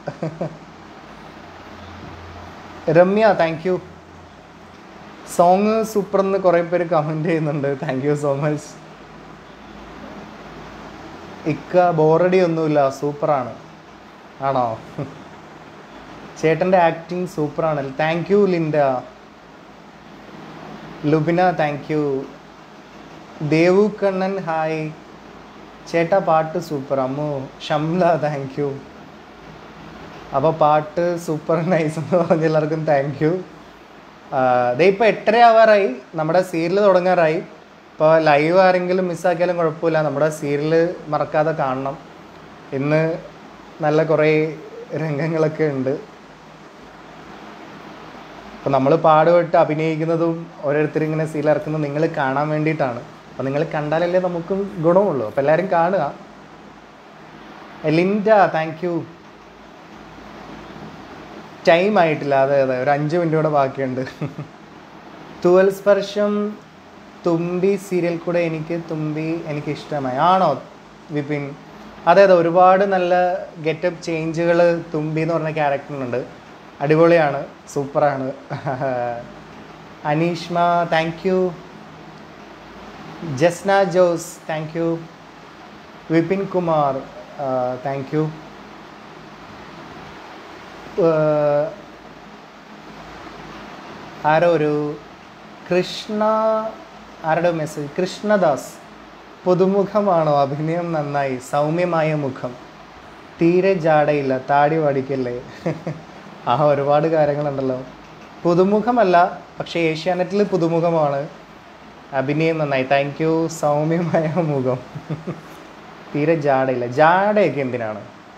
Ramya thank you song super എന്ന് കുറേ പേര് കമൻറ്റ് ചെയ്യുന്നുണ്ട് താങ്ക് യു സോ മച്ച് ഇക്ക ബോറടി ഒന്നുമില്ല സൂപ്പറാണ് ആണോ ചേട്ടൻ്റെ ആക്ടിങ് സൂപ്പറാണ് thank you Linda Lubina thank you Devu Kannan hi ചേട്ടാ പാട്ട് super Ammu Shamla thank you അപ്പോൾ പാട്ട് സൂപ്പർ നൈസ് എന്ന് പറഞ്ഞ എല്ലാവർക്കും താങ്ക് യു ദേ ഇപ്പോൾ എട്ടര ആവാറായി നമ്മുടെ സീരിയൽ തുടങ്ങാറായി ഇപ്പോൾ ലൈവ് ആരെങ്കിലും മിസ്സാക്കിയാലും കുഴപ്പമില്ല നമ്മുടെ സീരിയൽ മറക്കാതെ കാണണം ഇന്ന് നല്ല കുറേ രംഗങ്ങളൊക്കെ ഉണ്ട് അപ്പോൾ നമ്മൾ പാടുപെട്ട് അഭിനയിക്കുന്നതും ഓരോരുത്തർ ഇങ്ങനെ സീൽ ഇറക്കുന്നത് നിങ്ങൾ കാണാൻ വേണ്ടിയിട്ടാണ് അപ്പോൾ നിങ്ങൾ കണ്ടാലല്ലേ നമുക്കും ഗുണമുള്ളൂ അപ്പോൾ എല്ലാവരും കാണുക ലിൻഡ താങ്ക് യു ടൈം ആയിട്ടില്ല അതെ അതെ ഒരു അഞ്ച് മിനിറ്റ് കൂടെ ബാക്കിയുണ്ട് തുവൽ സ്പർശം തുമ്പി സീരിയൽ കൂടെ എനിക്ക് തുമ്പി എനിക്ക് ഇഷ്ടമായി ആണോ വിപിൻ അതെ അതെ ഒരുപാട് നല്ല ഗെറ്റപ്പ് ചേഞ്ചുകൾ തുമ്പി എന്ന് പറഞ്ഞ ക്യാരക്ടറിനുണ്ട് അടിപൊളിയാണ് സൂപ്പറാണ് Aneeshma thank you Jasna Jose thank you Vipin Kumar thank you ആരോ ഒരു കൃഷ്ണ ആരുടെ മെസ്സേജ് കൃഷ്ണദാസ് പുതുമുഖമാണോ അഭിനയം നന്നായി സൗമ്യമായ മുഖം തീരെ ജാടയില്ല താടി വടിക്കല്ലേ ആ ഒരുപാട് കാര്യങ്ങളുണ്ടല്ലോ പുതുമുഖമല്ല പക്ഷേ ഏഷ്യാനെറ്റിൽ പുതുമുഖമാണ് അഭിനയം നന്നായി താങ്ക് യു സൗമ്യമായ മുഖം തീരെ ജാടയില്ല ജാടയൊക്കെ എന്തിനാണ്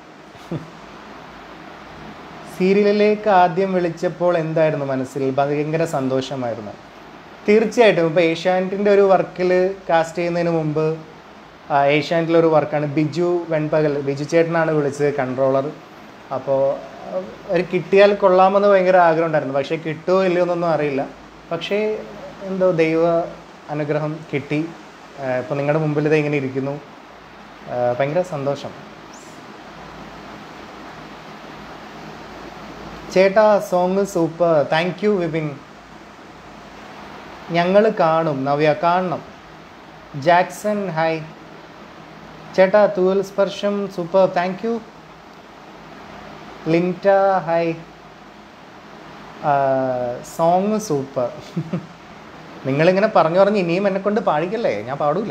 സീരിയലിലേക്ക് ആദ്യം വിളിച്ചപ്പോൾ എന്തായിരുന്നു മനസ്സിൽ ഭയങ്കര സന്തോഷമായിരുന്നു തീർച്ചയായിട്ടും ഇപ്പോൾ ഏഷ്യാനെറ്റിൻ്റെ ഒരു വർക്കിൽ കാസ്റ്റ് ചെയ്യുന്നതിന് മുമ്പ് ആ, ഏഷ്യാനെറ്റിലെ ഒരു വർക്കാണ് ബിജു വെൺപകൽ ബിജു ചേട്ടനാണ് വിളിച്ചത് കൺട്രോളർ അപ്പോൾ ഒരു കിട്ടിയാൽ കൊള്ളാമെന്ന് ഭയങ്കര ആഗ്രഹം ഉണ്ടായിരുന്നു പക്ഷേ കിട്ടുമോ ഇല്ലയോ എന്നൊന്നും അറിയില്ല പക്ഷേ എന്തോ ദൈവ അനുഗ്രഹം കിട്ടി ഇപ്പോൾ നിങ്ങളുടെ മുമ്പിൽ ഇത് ഇങ്ങനെ ഇരിക്കുന്നു ആ, ഭയങ്കര സന്തോഷം ചേട്ടാ song super thank you Vipin ഞങ്ങൾ കാണും നവ്യ കാണണം ജാക്സൺ ഹായ് ചേട്ടാ Thooval Sparsham super thank you Linta hi song super നിങ്ങളിങ്ങനെ പറഞ്ഞു പറഞ്ഞ് ഇനിയും എന്നെ കൊണ്ട് പാടിക്കല്ലേ ഞാൻ പാടൂല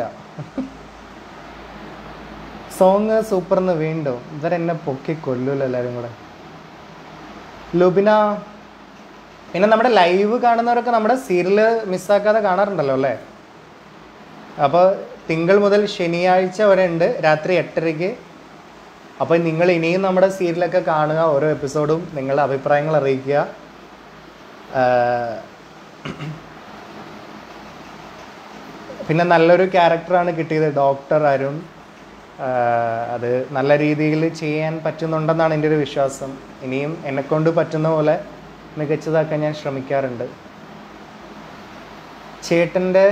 സോങ് സൂപ്പർ എന്ന് വീണ്ടും ഇവരെന്നെ പൊക്കി കൊല്ലൂല്ലോ എല്ലാവരും കൂടെ ലുബിന പിന്നെ നമ്മുടെ ലൈവ് കാണുന്നവരൊക്കെ നമ്മുടെ സീരിയൽ മിസ്സാക്കാതെ കാണാറുണ്ടല്ലോ അല്ലേ അപ്പോൾ തിങ്കൾ മുതൽ ശനിയാഴ്ച വരെ ഉണ്ട് രാത്രി എട്ടരയ്ക്ക് അപ്പോൾ നിങ്ങൾ ഇനിയും നമ്മുടെ സീരിയലൊക്കെ കാണുക ഓരോ എപ്പിസോഡും നിങ്ങളുടെ അഭിപ്രായങ്ങൾ അറിയിക്കുക ആഹ് പിന്നെ നല്ലൊരു ക്യാരക്ടറാണ് കിട്ടിയത് ഡോക്ടർ അരുൺ ആഹ് അത് നല്ല രീതിയിൽ ചെയ്യാൻ പറ്റുന്നുണ്ടെന്നാണ് എൻ്റെ ഒരു വിശ്വാസം ഇനിയും എന്നെക്കൊണ്ട് പറ്റുന്ന പോലെ മികച്ചതാക്കാൻ ഞാൻ ശ്രമിക്കാറുണ്ട് ചേട്ടൻ്റെ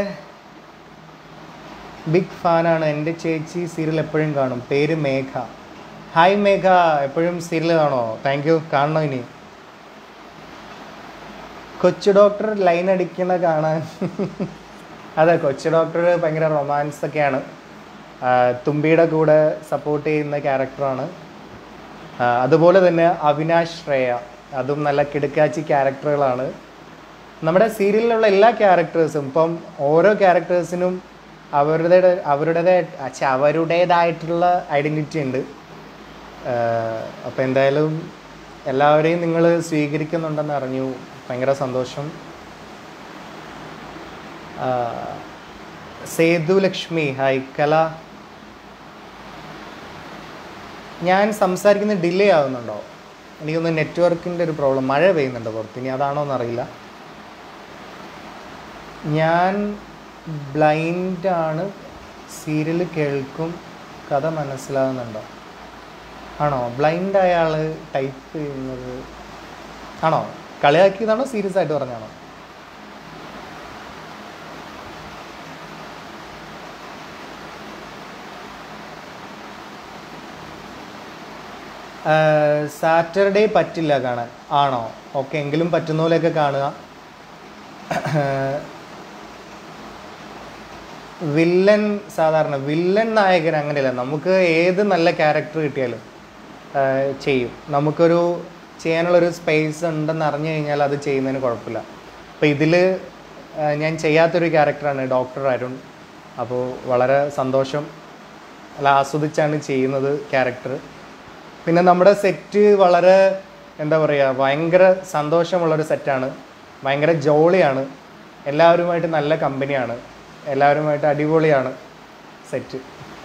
ബിഗ് ഫാനാണ് എൻ്റെ ചേച്ചി സീരിയൽ എപ്പോഴും കാണും പേര് മേഘ ഹായ് മേഘ എപ്പോഴും സീരിയൽ കാണോ താങ്ക് യു കാണണോ ഇനി കൊച്ചു ഡോക്ടർ ലൈൻ അടിക്കണ കാണാൻ അതെ കൊച്ചു ഡോക്ടർ ഭയങ്കര റൊമാൻസ് ഒക്കെയാണ് ആ, തുമ്പിയുടെ കൂടെ സപ്പോർട്ട് ചെയ്യുന്ന ക്യാരക്ടറാണ് ആ, അതുപോലെ തന്നെ അവിനാശ് ശ്രേയ അതും നല്ല കിടുക്കാച്ചി ക്യാരക്ടറുകളാണ് നമ്മുടെ സീരിയലിലുള്ള എല്ലാ ക്യാരക്ടേഴ്സും ഇപ്പം ഓരോ ക്യാരക്ടേഴ്സിനും അവരുടെ അവരുടേതായ ഛെ, അവരുടേതായിട്ടുള്ള ഐഡൻറ്റിറ്റി ഉണ്ട് അപ്പോൾ എന്തായാലും എല്ലാവരെയും നിങ്ങൾ സ്വീകരിക്കുന്നുണ്ടെന്ന് അറിഞ്ഞു ഭയങ്കര സന്തോഷം ആ, സേതു ലക്ഷ്മി ഹായ് കല ഞാൻ സംസാരിക്കുന്നത് ഡിലേ ആവുന്നുണ്ടോ എനിക്കൊന്ന് നെറ്റ്വർക്കിൻ്റെ ഒരു പ്രോബ്ലം മഴ പെയ്യുന്നുണ്ട് പുറത്ത് ഇനി അതാണോ എന്നറിയില്ല ഞാൻ ബ്ലൈൻഡാണ് സീരിയൽ കേൾക്കും കഥ മനസ്സിലാകുന്നുണ്ടോ ആണോ ബ്ലൈൻഡ് അയാൾ ടൈപ്പ് ചെയ്യുന്നത് ആണോ കളിയാക്കിയതാണോ സീരിയസ് ആയിട്ട് പറഞ്ഞാണോ സാറ്റർഡേ പറ്റില്ല കാണാൻ ആണോ ഓക്കെ എങ്കിലും പറ്റുന്ന പോലെയൊക്കെ കാണുക വില്ലൻ സാധാരണ വില്ലൻ നായകൻ അങ്ങനെയല്ല നമുക്ക് ഏത് നല്ല ക്യാരക്ടർ കിട്ടിയാലും ആ, ചെയ്യും നമുക്കൊരു ചെയ്യാനുള്ളൊരു സ്പേസ് ഉണ്ടെന്ന് അറിഞ്ഞു കഴിഞ്ഞാൽ അത് ചെയ്യുന്നതിന് കുഴപ്പമില്ല അപ്പോൾ ഇതിൽ ഞാൻ ചെയ്യാത്തൊരു ക്യാരക്ടറാണ് ഡോക്ടർ അരുൺ അപ്പോൾ വളരെ സന്തോഷം അല്ല ആസ്വദിച്ചാണ് ചെയ്യുന്നത് ക്യാരക്ടർ പിന്നെ നമ്മുടെ സെറ്റ് വളരെ എന്താ പറയുക ഭയങ്കര സന്തോഷമുള്ളൊരു സെറ്റാണ് ഭയങ്കര ജോളിയാണ് എല്ലാവരുമായിട്ട് നല്ല കമ്പനിയാണ് എല്ലാവരുമായിട്ട് അടിപൊളിയാണ് സെറ്റ്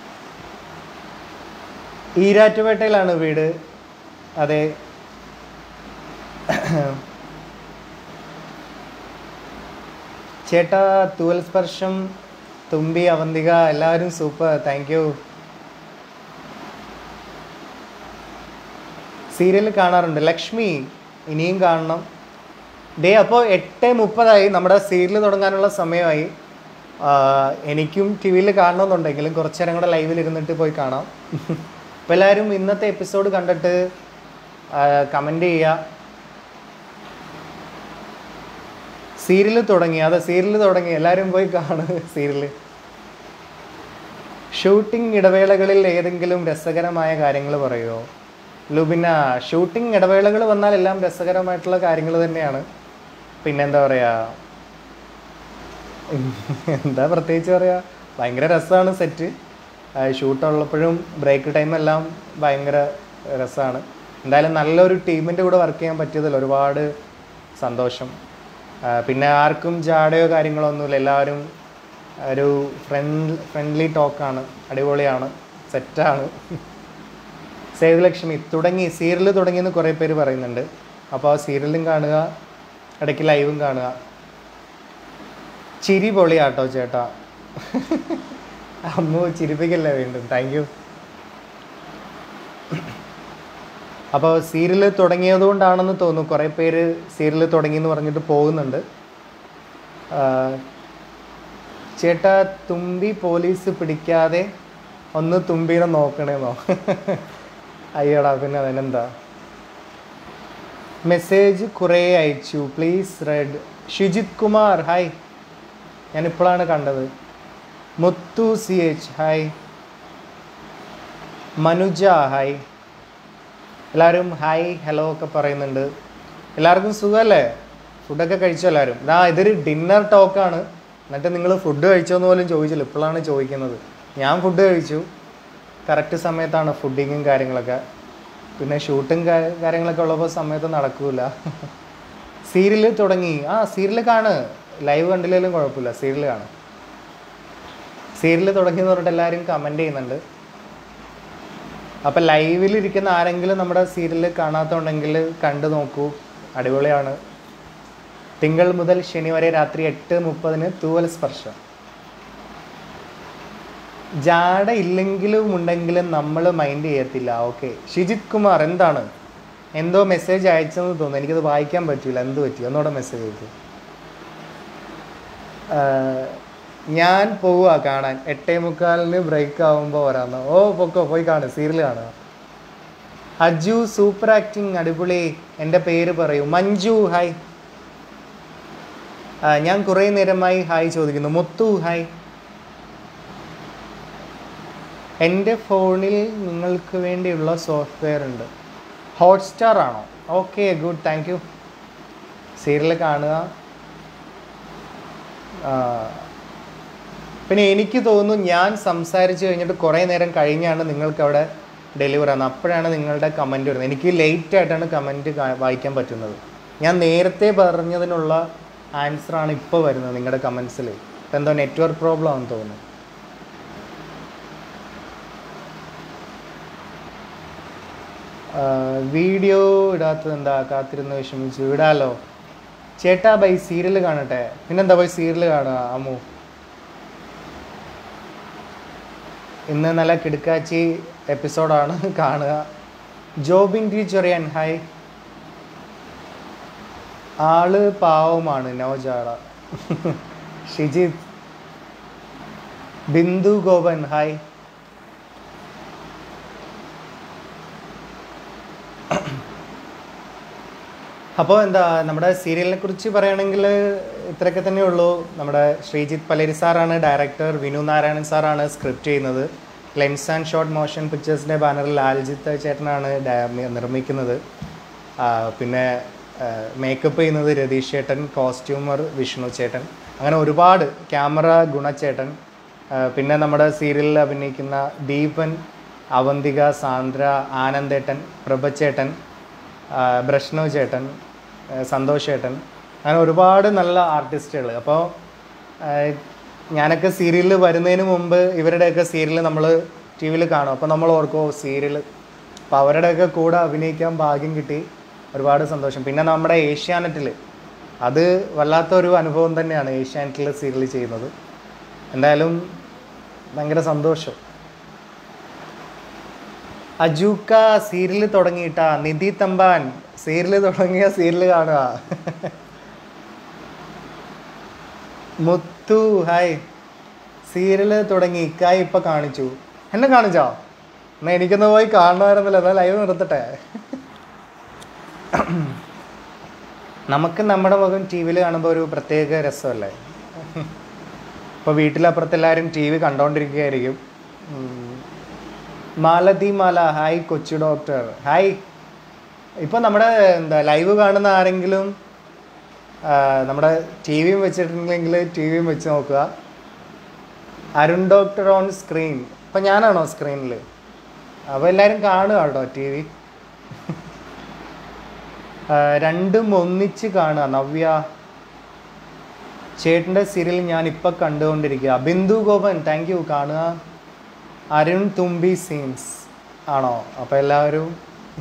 ഈരാറ്റുപേട്ടയിലാണ് വീട് അതെ ചേട്ടാ തൂവൽ സ്പർശം തുമ്പി അവന്തിക എല്ലാവരും സൂപ്പർ താങ്ക് യു സീരിയൽ കാണാറുണ്ട് ലക്ഷ്മി ഇനിയും കാണണം ദേ അപ്പോൾ എട്ട് മുപ്പതായി നമ്മുടെ സീരിയൽ തുടങ്ങാനുള്ള സമയമായി ആ, എനിക്കും ടി വിയിൽ കാണണമെന്നുണ്ടെങ്കിലും കുറച്ച് നേരം കൂടെ ലൈവിൽ ഇരുന്നിട്ട് പോയി കാണാം അപ്പോൾ എല്ലാവരും ഇന്നത്തെ എപ്പിസോഡ് കണ്ടിട്ട് കമൻ്റ് ചെയ്യുക സീരിയൽ തുടങ്ങി അതെ സീരിയൽ തുടങ്ങി എല്ലാവരും പോയി കാണുക സീരിയൽ ഷൂട്ടിംഗ് ഇടവേളകളിൽ ഏതെങ്കിലും രസകരമായ കാര്യങ്ങൾ പറയുമോ ലുബിന ഷൂട്ടിംഗ് ഇടവേളകൾ വന്നാൽ എല്ലാം രസകരമായിട്ടുള്ള കാര്യങ്ങൾ തന്നെയാണ് പിന്നെന്താ പറയുക എന്താ പ്രത്യേകിച്ച് പറയുക ഭയങ്കര രസമാണ് സെറ്റ് ഷൂട്ടുള്ളപ്പോഴും ബ്രേക്ക് ടൈം എല്ലാം ഭയങ്കര രസമാണ് എന്തായാലും നല്ലൊരു ടീമിൻ്റെ കൂടെ വർക്ക് ചെയ്യാൻ പറ്റിയതിൽ ഒരുപാട് സന്തോഷം ആ, പിന്നെ ആർക്കും ജാടയോ കാര്യങ്ങളോ ഒന്നുമില്ല എല്ലാവരും ഒരു ഫ്രണ്ട് ഫ്രണ്ട്ലി ടോക്കാണ് അടിപൊളിയാണ് സെറ്റാണ് സേതുലക്ഷ്മി തുടങ്ങി സീരിയൽ തുടങ്ങിയെന്ന് കുറേ പേര് പറയുന്നുണ്ട് അപ്പോൾ ആ സീരിയലും കാണുക ഇടയ്ക്ക് ലൈവും കാണുക ചിരി പൊളിയാട്ടോ ചേട്ടാ അമ്മു ചിരിപ്പിക്കല്ലേ വീണ്ടും താങ്ക് യു അപ്പോൾ സീരിയൽ തുടങ്ങിയത് കൊണ്ടാണെന്ന് തോന്നുന്നു കുറേ പേര് സീരിയൽ തുടങ്ങി എന്ന് പറഞ്ഞിട്ട് പോകുന്നുണ്ട് ആ, ചേട്ടാ തുമ്പി പോലീസ് പിടിക്കാതെ ഒന്ന് തുമ്പീനെ നോക്കണേന്നോ അയ്യോടാ പിന്നെ അതിനെന്താ മെസ്സേജ് കുറേ അയച്ചു please red Shijith Kumar hi ഞാൻ ഇപ്പോഴാണ് കണ്ടത് Muthu C H hi Manuja hi എല്ലാവരും ഹായ് ഹലോ ഒക്കെ പറയുന്നുണ്ട് എല്ലാവർക്കും സുഖമല്ലേ ഫുഡൊക്കെ കഴിച്ചോ എല്ലാവരും ഇതാ ഇതൊരു ഡിന്നർ ടോക്കാണ് എന്നിട്ട് നിങ്ങൾ ഫുഡ് കഴിച്ചോന്ന് പോലും ചോദിച്ചില്ല ഇപ്പോഴാണ് ചോദിക്കുന്നത് ഞാൻ ഫുഡ് കഴിച്ചു കറക്റ്റ് സമയത്താണ് ഫുഡിങ്ങും കാര്യങ്ങളൊക്കെ പിന്നെ ഷൂട്ടും കാര്യങ്ങളൊക്കെ ഉള്ളപ്പോൾ സമയത്ത് നടക്കൂല സീരിയൽ തുടങ്ങി ആ സീരിയൽ കാണ് ലൈവ് കണ്ടില്ലെങ്കിലും കുഴപ്പമില്ല സീരിയൽ കാണും സീരിയൽ തുടങ്ങി എന്ന് പറഞ്ഞിട്ട് എല്ലാവരും കമൻറ്റ് ചെയ്യുന്നുണ്ട് അപ്പം ലൈവിൽ ഇരിക്കുന്ന ആരെങ്കിലും നമ്മുടെ സീരിയൽ കാണാത്തുണ്ടെങ്കിൽ കണ്ടു നോക്കൂ അടിപൊളിയാണ് തിങ്കൾ മുതൽ ശനി വരെ രാത്രി എട്ട് മുപ്പതിന് തൂവൽ സ്പർശം ജാട ഇല്ലെങ്കിലും ഉണ്ടെങ്കിലും നമ്മൾ മൈൻഡ് ചെയ്യത്തില്ല ഓക്കെ ഷിജിത് കുമാർ എന്താണ് എന്തോ മെസ്സേജ് അയച്ചെന്ന് തോന്നുന്നു എനിക്കത് വായിക്കാൻ പറ്റില്ല എന്ത് പറ്റി ഒന്നുകൂടെ മെസ്സേജ് അയച്ചു ഞാൻ പോവുക കാണാൻ എട്ടേ മുക്കാലിന് ബ്രേക്ക് ആവുമ്പോൾ വരാന്ന് ഓ പൊക്കോ പോയി കാണുക സീരിയൽ കാണുക അജു സൂപ്പർ ആക്ടിങ് അടിപൊളി എൻ്റെ പേര് പറയൂ മഞ്ജു ഹായ് ആ, ഞാൻ കുറേ നേരമായി ഹായ് ചോദിക്കുന്നു മുത്തു ഹായ് എൻ്റെ ഫോണിൽ നിങ്ങൾക്ക് വേണ്ടിയുള്ള സോഫ്റ്റ്വെയർ ഉണ്ട് ഹോട്ട്സ്റ്റാർ ആണോ okay good thank you serial കാണുക ആ, പിന്നെ എനിക്ക് തോന്നുന്നു ഞാൻ സംസാരിച്ച് കഴിഞ്ഞിട്ട് കുറേ നേരം കഴിഞ്ഞാണ് നിങ്ങൾക്ക് അവിടെ ഡെലിവർ ആകുന്നത് അപ്പോഴാണ് നിങ്ങളുടെ കമൻറ്റ് വരുന്നത് എനിക്ക് ലേറ്റ് ആയിട്ടാണ് കമൻറ്റ് വായിക്കാൻ പറ്റുന്നത് ഞാൻ നേരത്തെ പറഞ്ഞതിനുള്ള ആൻസറാണ് ഇപ്പോൾ വരുന്നത് നിങ്ങളുടെ കമൻസിൽ ഇപ്പം എന്തോ നെറ്റ്വർക്ക് പ്രോബ്ലം ആണെന്ന് തോന്നുന്നു വീഡിയോ ഇടാത്തത് എന്താ കാത്തിരുന്ന് വിഷമിച്ചു ഇടാലോ ചേട്ടാ ബൈ സീരിയൽ കാണട്ടെ പിന്നെന്താ പോയി സീരിയൽ കാണുക അമ്മു ഇന്ന് നല്ല കിടുക്കാച്ചി എപ്പിസോഡാണ് കാണുക ജോബിൻ ടീച്ചറിയൻ ഹായ് ആള് പാവമാണ് നവജാട ഷിജിത് ബിന്ദു ഗോപൻ ഹായ് അപ്പോൾ എന്താ നമ്മുടെ സീരിയലിനെ കുറിച്ച് പറയുകയാണെങ്കിൽ ഇത്രയൊക്കെ തന്നെ ഉള്ളൂ നമ്മുടെ ശ്രീജിത്ത് പലേരി സാറാണ് ഡയറക്ടർ വിനു നാരായണൻ സാറാണ് സ്ക്രിപ്റ്റ് ചെയ്യുന്നത് ലെൻസ് ആൻഡ് ഷോർട്ട് മോഷൻ പിക്ചേഴ്സിൻ്റെ ബാനറിൽ ലാൽജിത്ത് ചേട്ടനാണ് ഡയ- നിർമ്മിക്കുന്നത് ആ, പിന്നെ മേക്കപ്പ് ചെയ്യുന്നത് രതീഷ് ചേട്ടൻ കോസ്റ്റ്യൂമർ വിഷ്ണു ചേട്ടൻ അങ്ങനെ ഒരുപാട് ക്യാമറ ഗുണച്ചേട്ടൻ ആ, പിന്നെ നമ്മുടെ സീരിയലിൽ അഭിനയിക്കുന്ന ദീപൻ അവന്തിക സാന്ദ്ര ആനന്ദേട്ടൻ പ്രഭച്ചേട്ടൻ ആ, ബ്രഷ്ണു ചേട്ടൻ ആ, സന്തോഷ് ചേട്ടൻ അങ്ങനെ ഒരുപാട് നല്ല ആർട്ടിസ്റ്റുകൾ അപ്പോൾ ഞാനൊക്കെ സീരിയലിൽ വരുന്നതിന് മുമ്പ് ഇവരുടെയൊക്കെ സീരിയൽ നമ്മൾ ടി വിയിൽ കാണും അപ്പോൾ നമ്മൾ ഓർക്കോ സീരിയൽ അപ്പോൾ അവരുടെയൊക്കെ കൂടെ അഭിനയിക്കാൻ ഭാഗ്യം കിട്ടി ഒരുപാട് സന്തോഷം പിന്നെ നമ്മുടെ ഏഷ്യാനെറ്റിൽ അത് വല്ലാത്തൊരു അനുഭവം തന്നെയാണ് ഏഷ്യാനെറ്റിൽ സീരിയൽ ചെയ്യുന്നത് എന്തായാലും ഭയങ്കര സന്തോഷം അജൂക്ക സീരിയൽ തുടങ്ങിയിട്ടാ നിധി തമ്പാൻ സീരിയൽ തുടങ്ങിയ സീരിയൽ കാണുക മുത്തു ഹായ് സീരിയൽ തുടങ്ങി ഇക്കായി ഇപ്പൊ കാണിച്ചു എന്നെ കാണിച്ചോ എന്നാ എനിക്കൊന്ന് പോയി കാണുമായിരുന്നല്ലോ എന്നാ ലൈവ് നിർത്തട്ടെ നമുക്ക് നമ്മുടെ മുഖം ടി വിയിൽ കാണുമ്പോൾ ഒരു പ്രത്യേക രസമല്ലേ ഇപ്പോൾ വീട്ടിലപ്പുറത്തെല്ലാവരും ടി വി കണ്ടോണ്ടിരിക്കുകയായിരിക്കും ഉം. മാലതി മാല ഹായ് കൊച്ചു ഡോക്ടർ ഹായ് ഇപ്പം നമ്മുടെ എന്താ ലൈവ് കാണുന്ന ആരെങ്കിലും ആ, നമ്മുടെ ടി വിയും വെച്ചിട്ടുണ്ടെങ്കിൽ ടി വിയും വെച്ച് നോക്കുക അരുൺ ഡോക്ടർ ഓൺ സ്ക്രീൻ ഇപ്പം ഞാനാണോ സ്ക്രീനിൽ അപ്പോൾ എല്ലാവരും കാണുക കേട്ടോ ടി വി രണ്ടും ഒന്നിച്ച് കാണുക നവ്യ ചേട്ടൻ്റെ സീരിയൽ ഞാൻ ഇപ്പം കണ്ടുകൊണ്ടിരിക്കുക ബിന്ദു ഗോപൻ താങ്ക് യു കാണുക അരുൺ തുമ്പി സീൻസ് ആണോ അപ്പോൾ എല്ലാവരും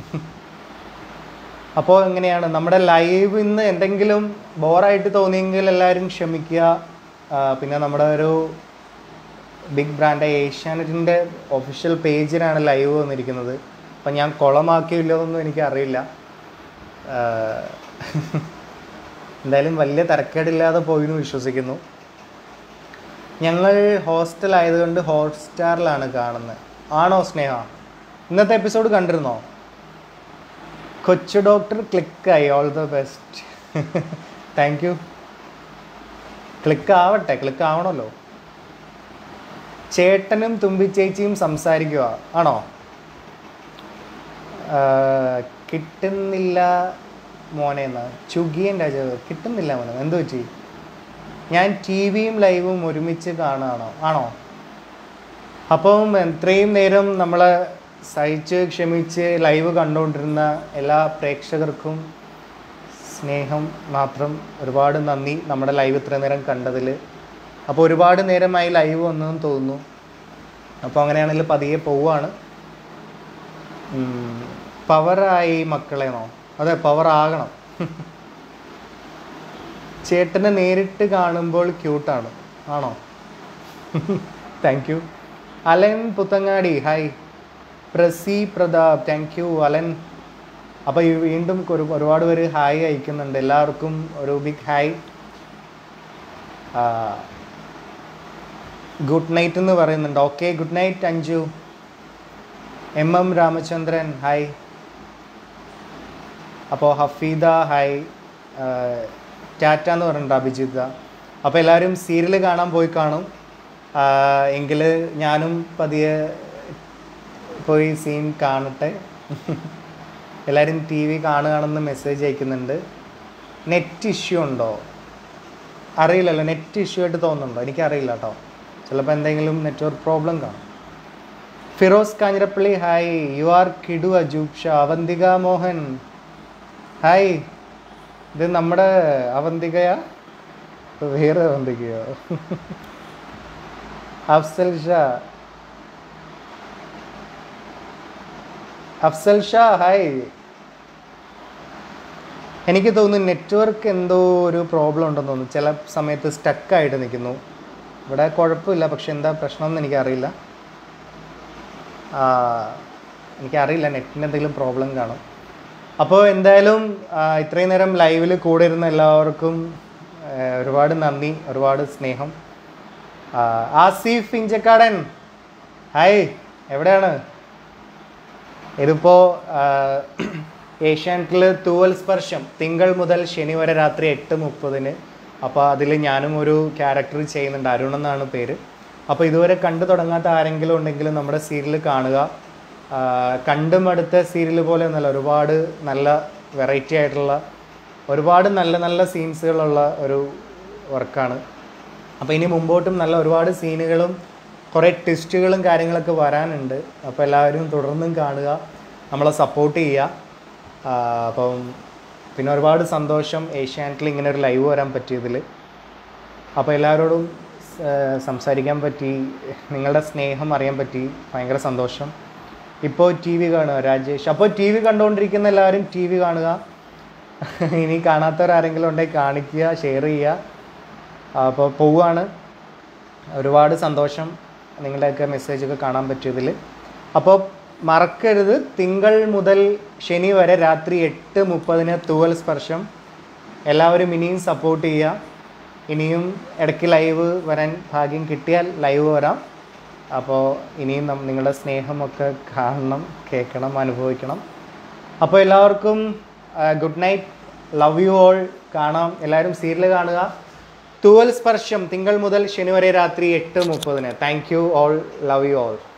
അപ്പോൾ എങ്ങനെയാണ് നമ്മുടെ ലൈവ് ഇന്ന് എന്തെങ്കിലും ബോറായിട്ട് തോന്നിയെങ്കിൽ എല്ലാവരും ക്ഷമിക്കുക ആ, പിന്നെ നമ്മുടെ ഒരു ബിഗ് ബ്രാൻഡ് ഏഷ്യാനെറ്റിൻ്റെ ഒഫീഷ്യൽ പേജിലാണ് ലൈവ് വന്നിരിക്കുന്നത് അപ്പം ഞാൻ കുളമാക്കിയില്ലോ എന്നൊന്നും എനിക്കറിയില്ല ആ, എന്തായാലും വലിയ തരക്കേടില്ലാതെ പോയി എന്ന് വിശ്വസിക്കുന്നു ഞങ്ങൾ ഹോസ്റ്റൽ ആയതുകൊണ്ട് ഹോട്ട്സ്റ്റാറിലാണ് കാണുന്നത് ആണോ സ്നേഹ ഇന്നത്തെ എപ്പിസോഡ് കണ്ടിരുന്നോ കൊച്ചു ഡോക്ടർ ക്ലിക്കായി all the best thank you click ആവട്ടെ ക്ലിക്ക് ആവണമല്ലോ ചേട്ടനും തുമ്പിച്ചേച്ചിയും സംസാരിക്കുക ആണോ ആ, കിട്ടുന്നില്ല മോനെ എന്ന് ചുഗിയൻ രാജാവ് കിട്ടുന്നില്ല മോനെ എന്ത് പറ്റി ഞാൻ ടി വിയും ലൈവും ഒരുമിച്ച് കാണുകയാണോ ആണോ അപ്പം ഇത്രയും നേരം നമ്മളെ സഹിച്ച് ക്ഷമിച്ച് ലൈവ് കണ്ടുകൊണ്ടിരുന്ന എല്ലാ പ്രേക്ഷകർക്കും സ്നേഹം മാത്രം ഒരുപാട് നന്ദി നമ്മുടെ ലൈവ് ഇത്രയും നേരം കണ്ടതിൽ അപ്പോൾ ഒരുപാട് നേരമായി ലൈവ് വന്നെന്ന് തോന്നുന്നു അപ്പോൾ അങ്ങനെയാണെങ്കിൽ പതിയെ പോവാണ് പവറായി മക്കളെന്നോ അതെ പവർ ആകണം ചേട്ടനെ നേരിട്ട് കാണുമ്പോൾ ക്യൂട്ടാണ് ആണോ thank you Alan Puthangadi hi പ്രസി പ്രതാപ് താങ്ക് യു അലൻ അപ്പോൾ ഈ വീണ്ടും ഒരു ഒരുപാട് പേര് ഹായ് അയക്കുന്നുണ്ട് എല്ലാവർക്കും ഒരു ബിഗ് ഹായ് ഗുഡ് നൈറ്റ് എന്ന് പറയുന്നുണ്ട് okay good night Anju M M Ramachandran hi അപ്പോൾ ഹഫീദ ഹായ് ടാറ്റ എന്ന് പറഞ്ഞിട്ടുണ്ട് അഭിജിത്ത അപ്പോൾ എല്ലാവരും സീരിയൽ കാണാൻ പോയി കാണും എങ്കിൽ ഞാനും പതിയെ പോയി സീൻ കാണട്ടെ എല്ലാവരും ടി വി കാണുകയാണെന്ന് മെസ്സേജ് അയക്കുന്നുണ്ട് നെറ്റ് ഇഷ്യൂ ഉണ്ടോ അറിയില്ലല്ലോ നെറ്റ് ഇഷ്യൂ ആയിട്ട് തോന്നുന്നുണ്ടോ എനിക്കറിയില്ല കേട്ടോ ചിലപ്പോൾ എന്തെങ്കിലും നെറ്റ്വർക്ക് പ്രോബ്ലം കാണും Firoz Kanjirappally hi you are കിഡു അജൂബ് ഷാ അവന്തിക മോഹൻ ഹായ് ഇത് നമ്മുടെ അവന്തികയാ വേറെ അവന്തികയോ അഫ്സൽ ഷാ അഫ്സൽ ഷാ ഹായ് എനിക്ക് തോന്നുന്നു നെറ്റ്വർക്ക് എന്തോ ഒരു പ്രോബ്ലം ഉണ്ടെന്ന് തോന്നുന്നു ചില സമയത്ത് സ്റ്റക്കായിട്ട് നിൽക്കുന്നു ഇവിടെ കുഴപ്പമില്ല പക്ഷെ എന്താ പ്രശ്നമെന്ന് എനിക്കറിയില്ല ആ, എനിക്കറിയില്ല നെറ്റിന് എന്തെങ്കിലും പ്രോബ്ലം കാണും അപ്പോൾ എന്തായാലും ആ, ഇത്രയും നേരം ലൈവിൽ കൂടെ ഇരുന്ന എല്ലാവർക്കും ആ, ഒരുപാട് നന്ദി ഒരുപാട് സ്നേഹം ആ, ആസിഫ് ഇഞ്ചക്കാടൻ ഹായ് എവിടെയാണ് ഇതിപ്പോൾ ഏഷ്യാനെറ്റിൽ തൂവൽ സ്പർശം തിങ്കൾ മുതൽ ശനി വരെ രാത്രി എട്ട് മുപ്പതിന് അപ്പോൾ അതിൽ ഞാനും ഒരു ക്യാരക്ടർ ചെയ്യുന്നുണ്ട് അരുൺ എന്നാണ് പേര് അപ്പോൾ ഇതുവരെ കണ്ടു തുടങ്ങാത്ത ആരെങ്കിലും ഉണ്ടെങ്കിൽ നമ്മുടെ സീരിയൽ കാണുക ആ, കണ്ടും അടുത്ത സീരിയൽ പോലെ ഒന്നല്ല ഒരുപാട് നല്ല വെറൈറ്റി ആയിട്ടുള്ള ഒരുപാട് നല്ല നല്ല സീൻസുകളുള്ള ഒരു വർക്കാണ് അപ്പോൾ ഇനി മുമ്പോട്ടും നല്ല ഒരുപാട് സീനുകളും കുറേ ട്വിസ്റ്റുകളും കാര്യങ്ങളൊക്കെ വരാനുണ്ട് അപ്പോൾ എല്ലാവരും തുടർന്നും കാണുക നമ്മളെ സപ്പോർട്ട് ചെയ്യുക ആ, അപ്പം പിന്നെ ഒരുപാട് സന്തോഷം ഏഷ്യാനെറ്റിൽ ഇങ്ങനെ ഒരു ലൈവ് വരാൻ പറ്റിയതിൽ അപ്പോൾ എല്ലാവരോടും ആ, സംസാരിക്കാൻ പറ്റി നിങ്ങളുടെ സ്നേഹം അറിയാൻ പറ്റി ഭയങ്കര സന്തോഷം ഇപ്പോൾ ടി വി കാണുക രാജേഷ് അപ്പോൾ ടി വി കണ്ടുകൊണ്ടിരിക്കുന്ന എല്ലാവരും ടി വി കാണുക ഇനി കാണാത്തവരാരെങ്കിലും ഉണ്ടെങ്കിൽ കാണിക്കുക ഷെയർ ചെയ്യുക അപ്പോൾ പോവുകയാണ് ഒരുപാട് സന്തോഷം നിങ്ങളുടെയൊക്കെ മെസ്സേജൊക്കെ കാണാൻ പറ്റിയതിൽ അപ്പോൾ മറക്കരുത് തിങ്കൾ മുതൽ ശനി വരെ രാത്രി എട്ട് മുപ്പതിന് തൂവൽ സ്പർശം എല്ലാവരും ഇനിയും സപ്പോർട്ട് ചെയ്യുക ഇനിയും ഇടയ്ക്ക് ലൈവ് വരാൻ ഭാഗ്യം കിട്ടിയാൽ ലൈവ് വരാം അപ്പോൾ ഇനിയും നം- നിങ്ങളുടെ സ്നേഹമൊക്കെ കാണണം കേൾക്കണം അനുഭവിക്കണം അപ്പോൾ എല്ലാവർക്കും good night love you all കാണാം എല്ലാവരും സീരിയൽ കാണുക തൂവൽ സ്പർശം തിങ്കൾ മുതൽ ശനി വരെ രാത്രി എട്ട് മുപ്പതിന് thank you all love you all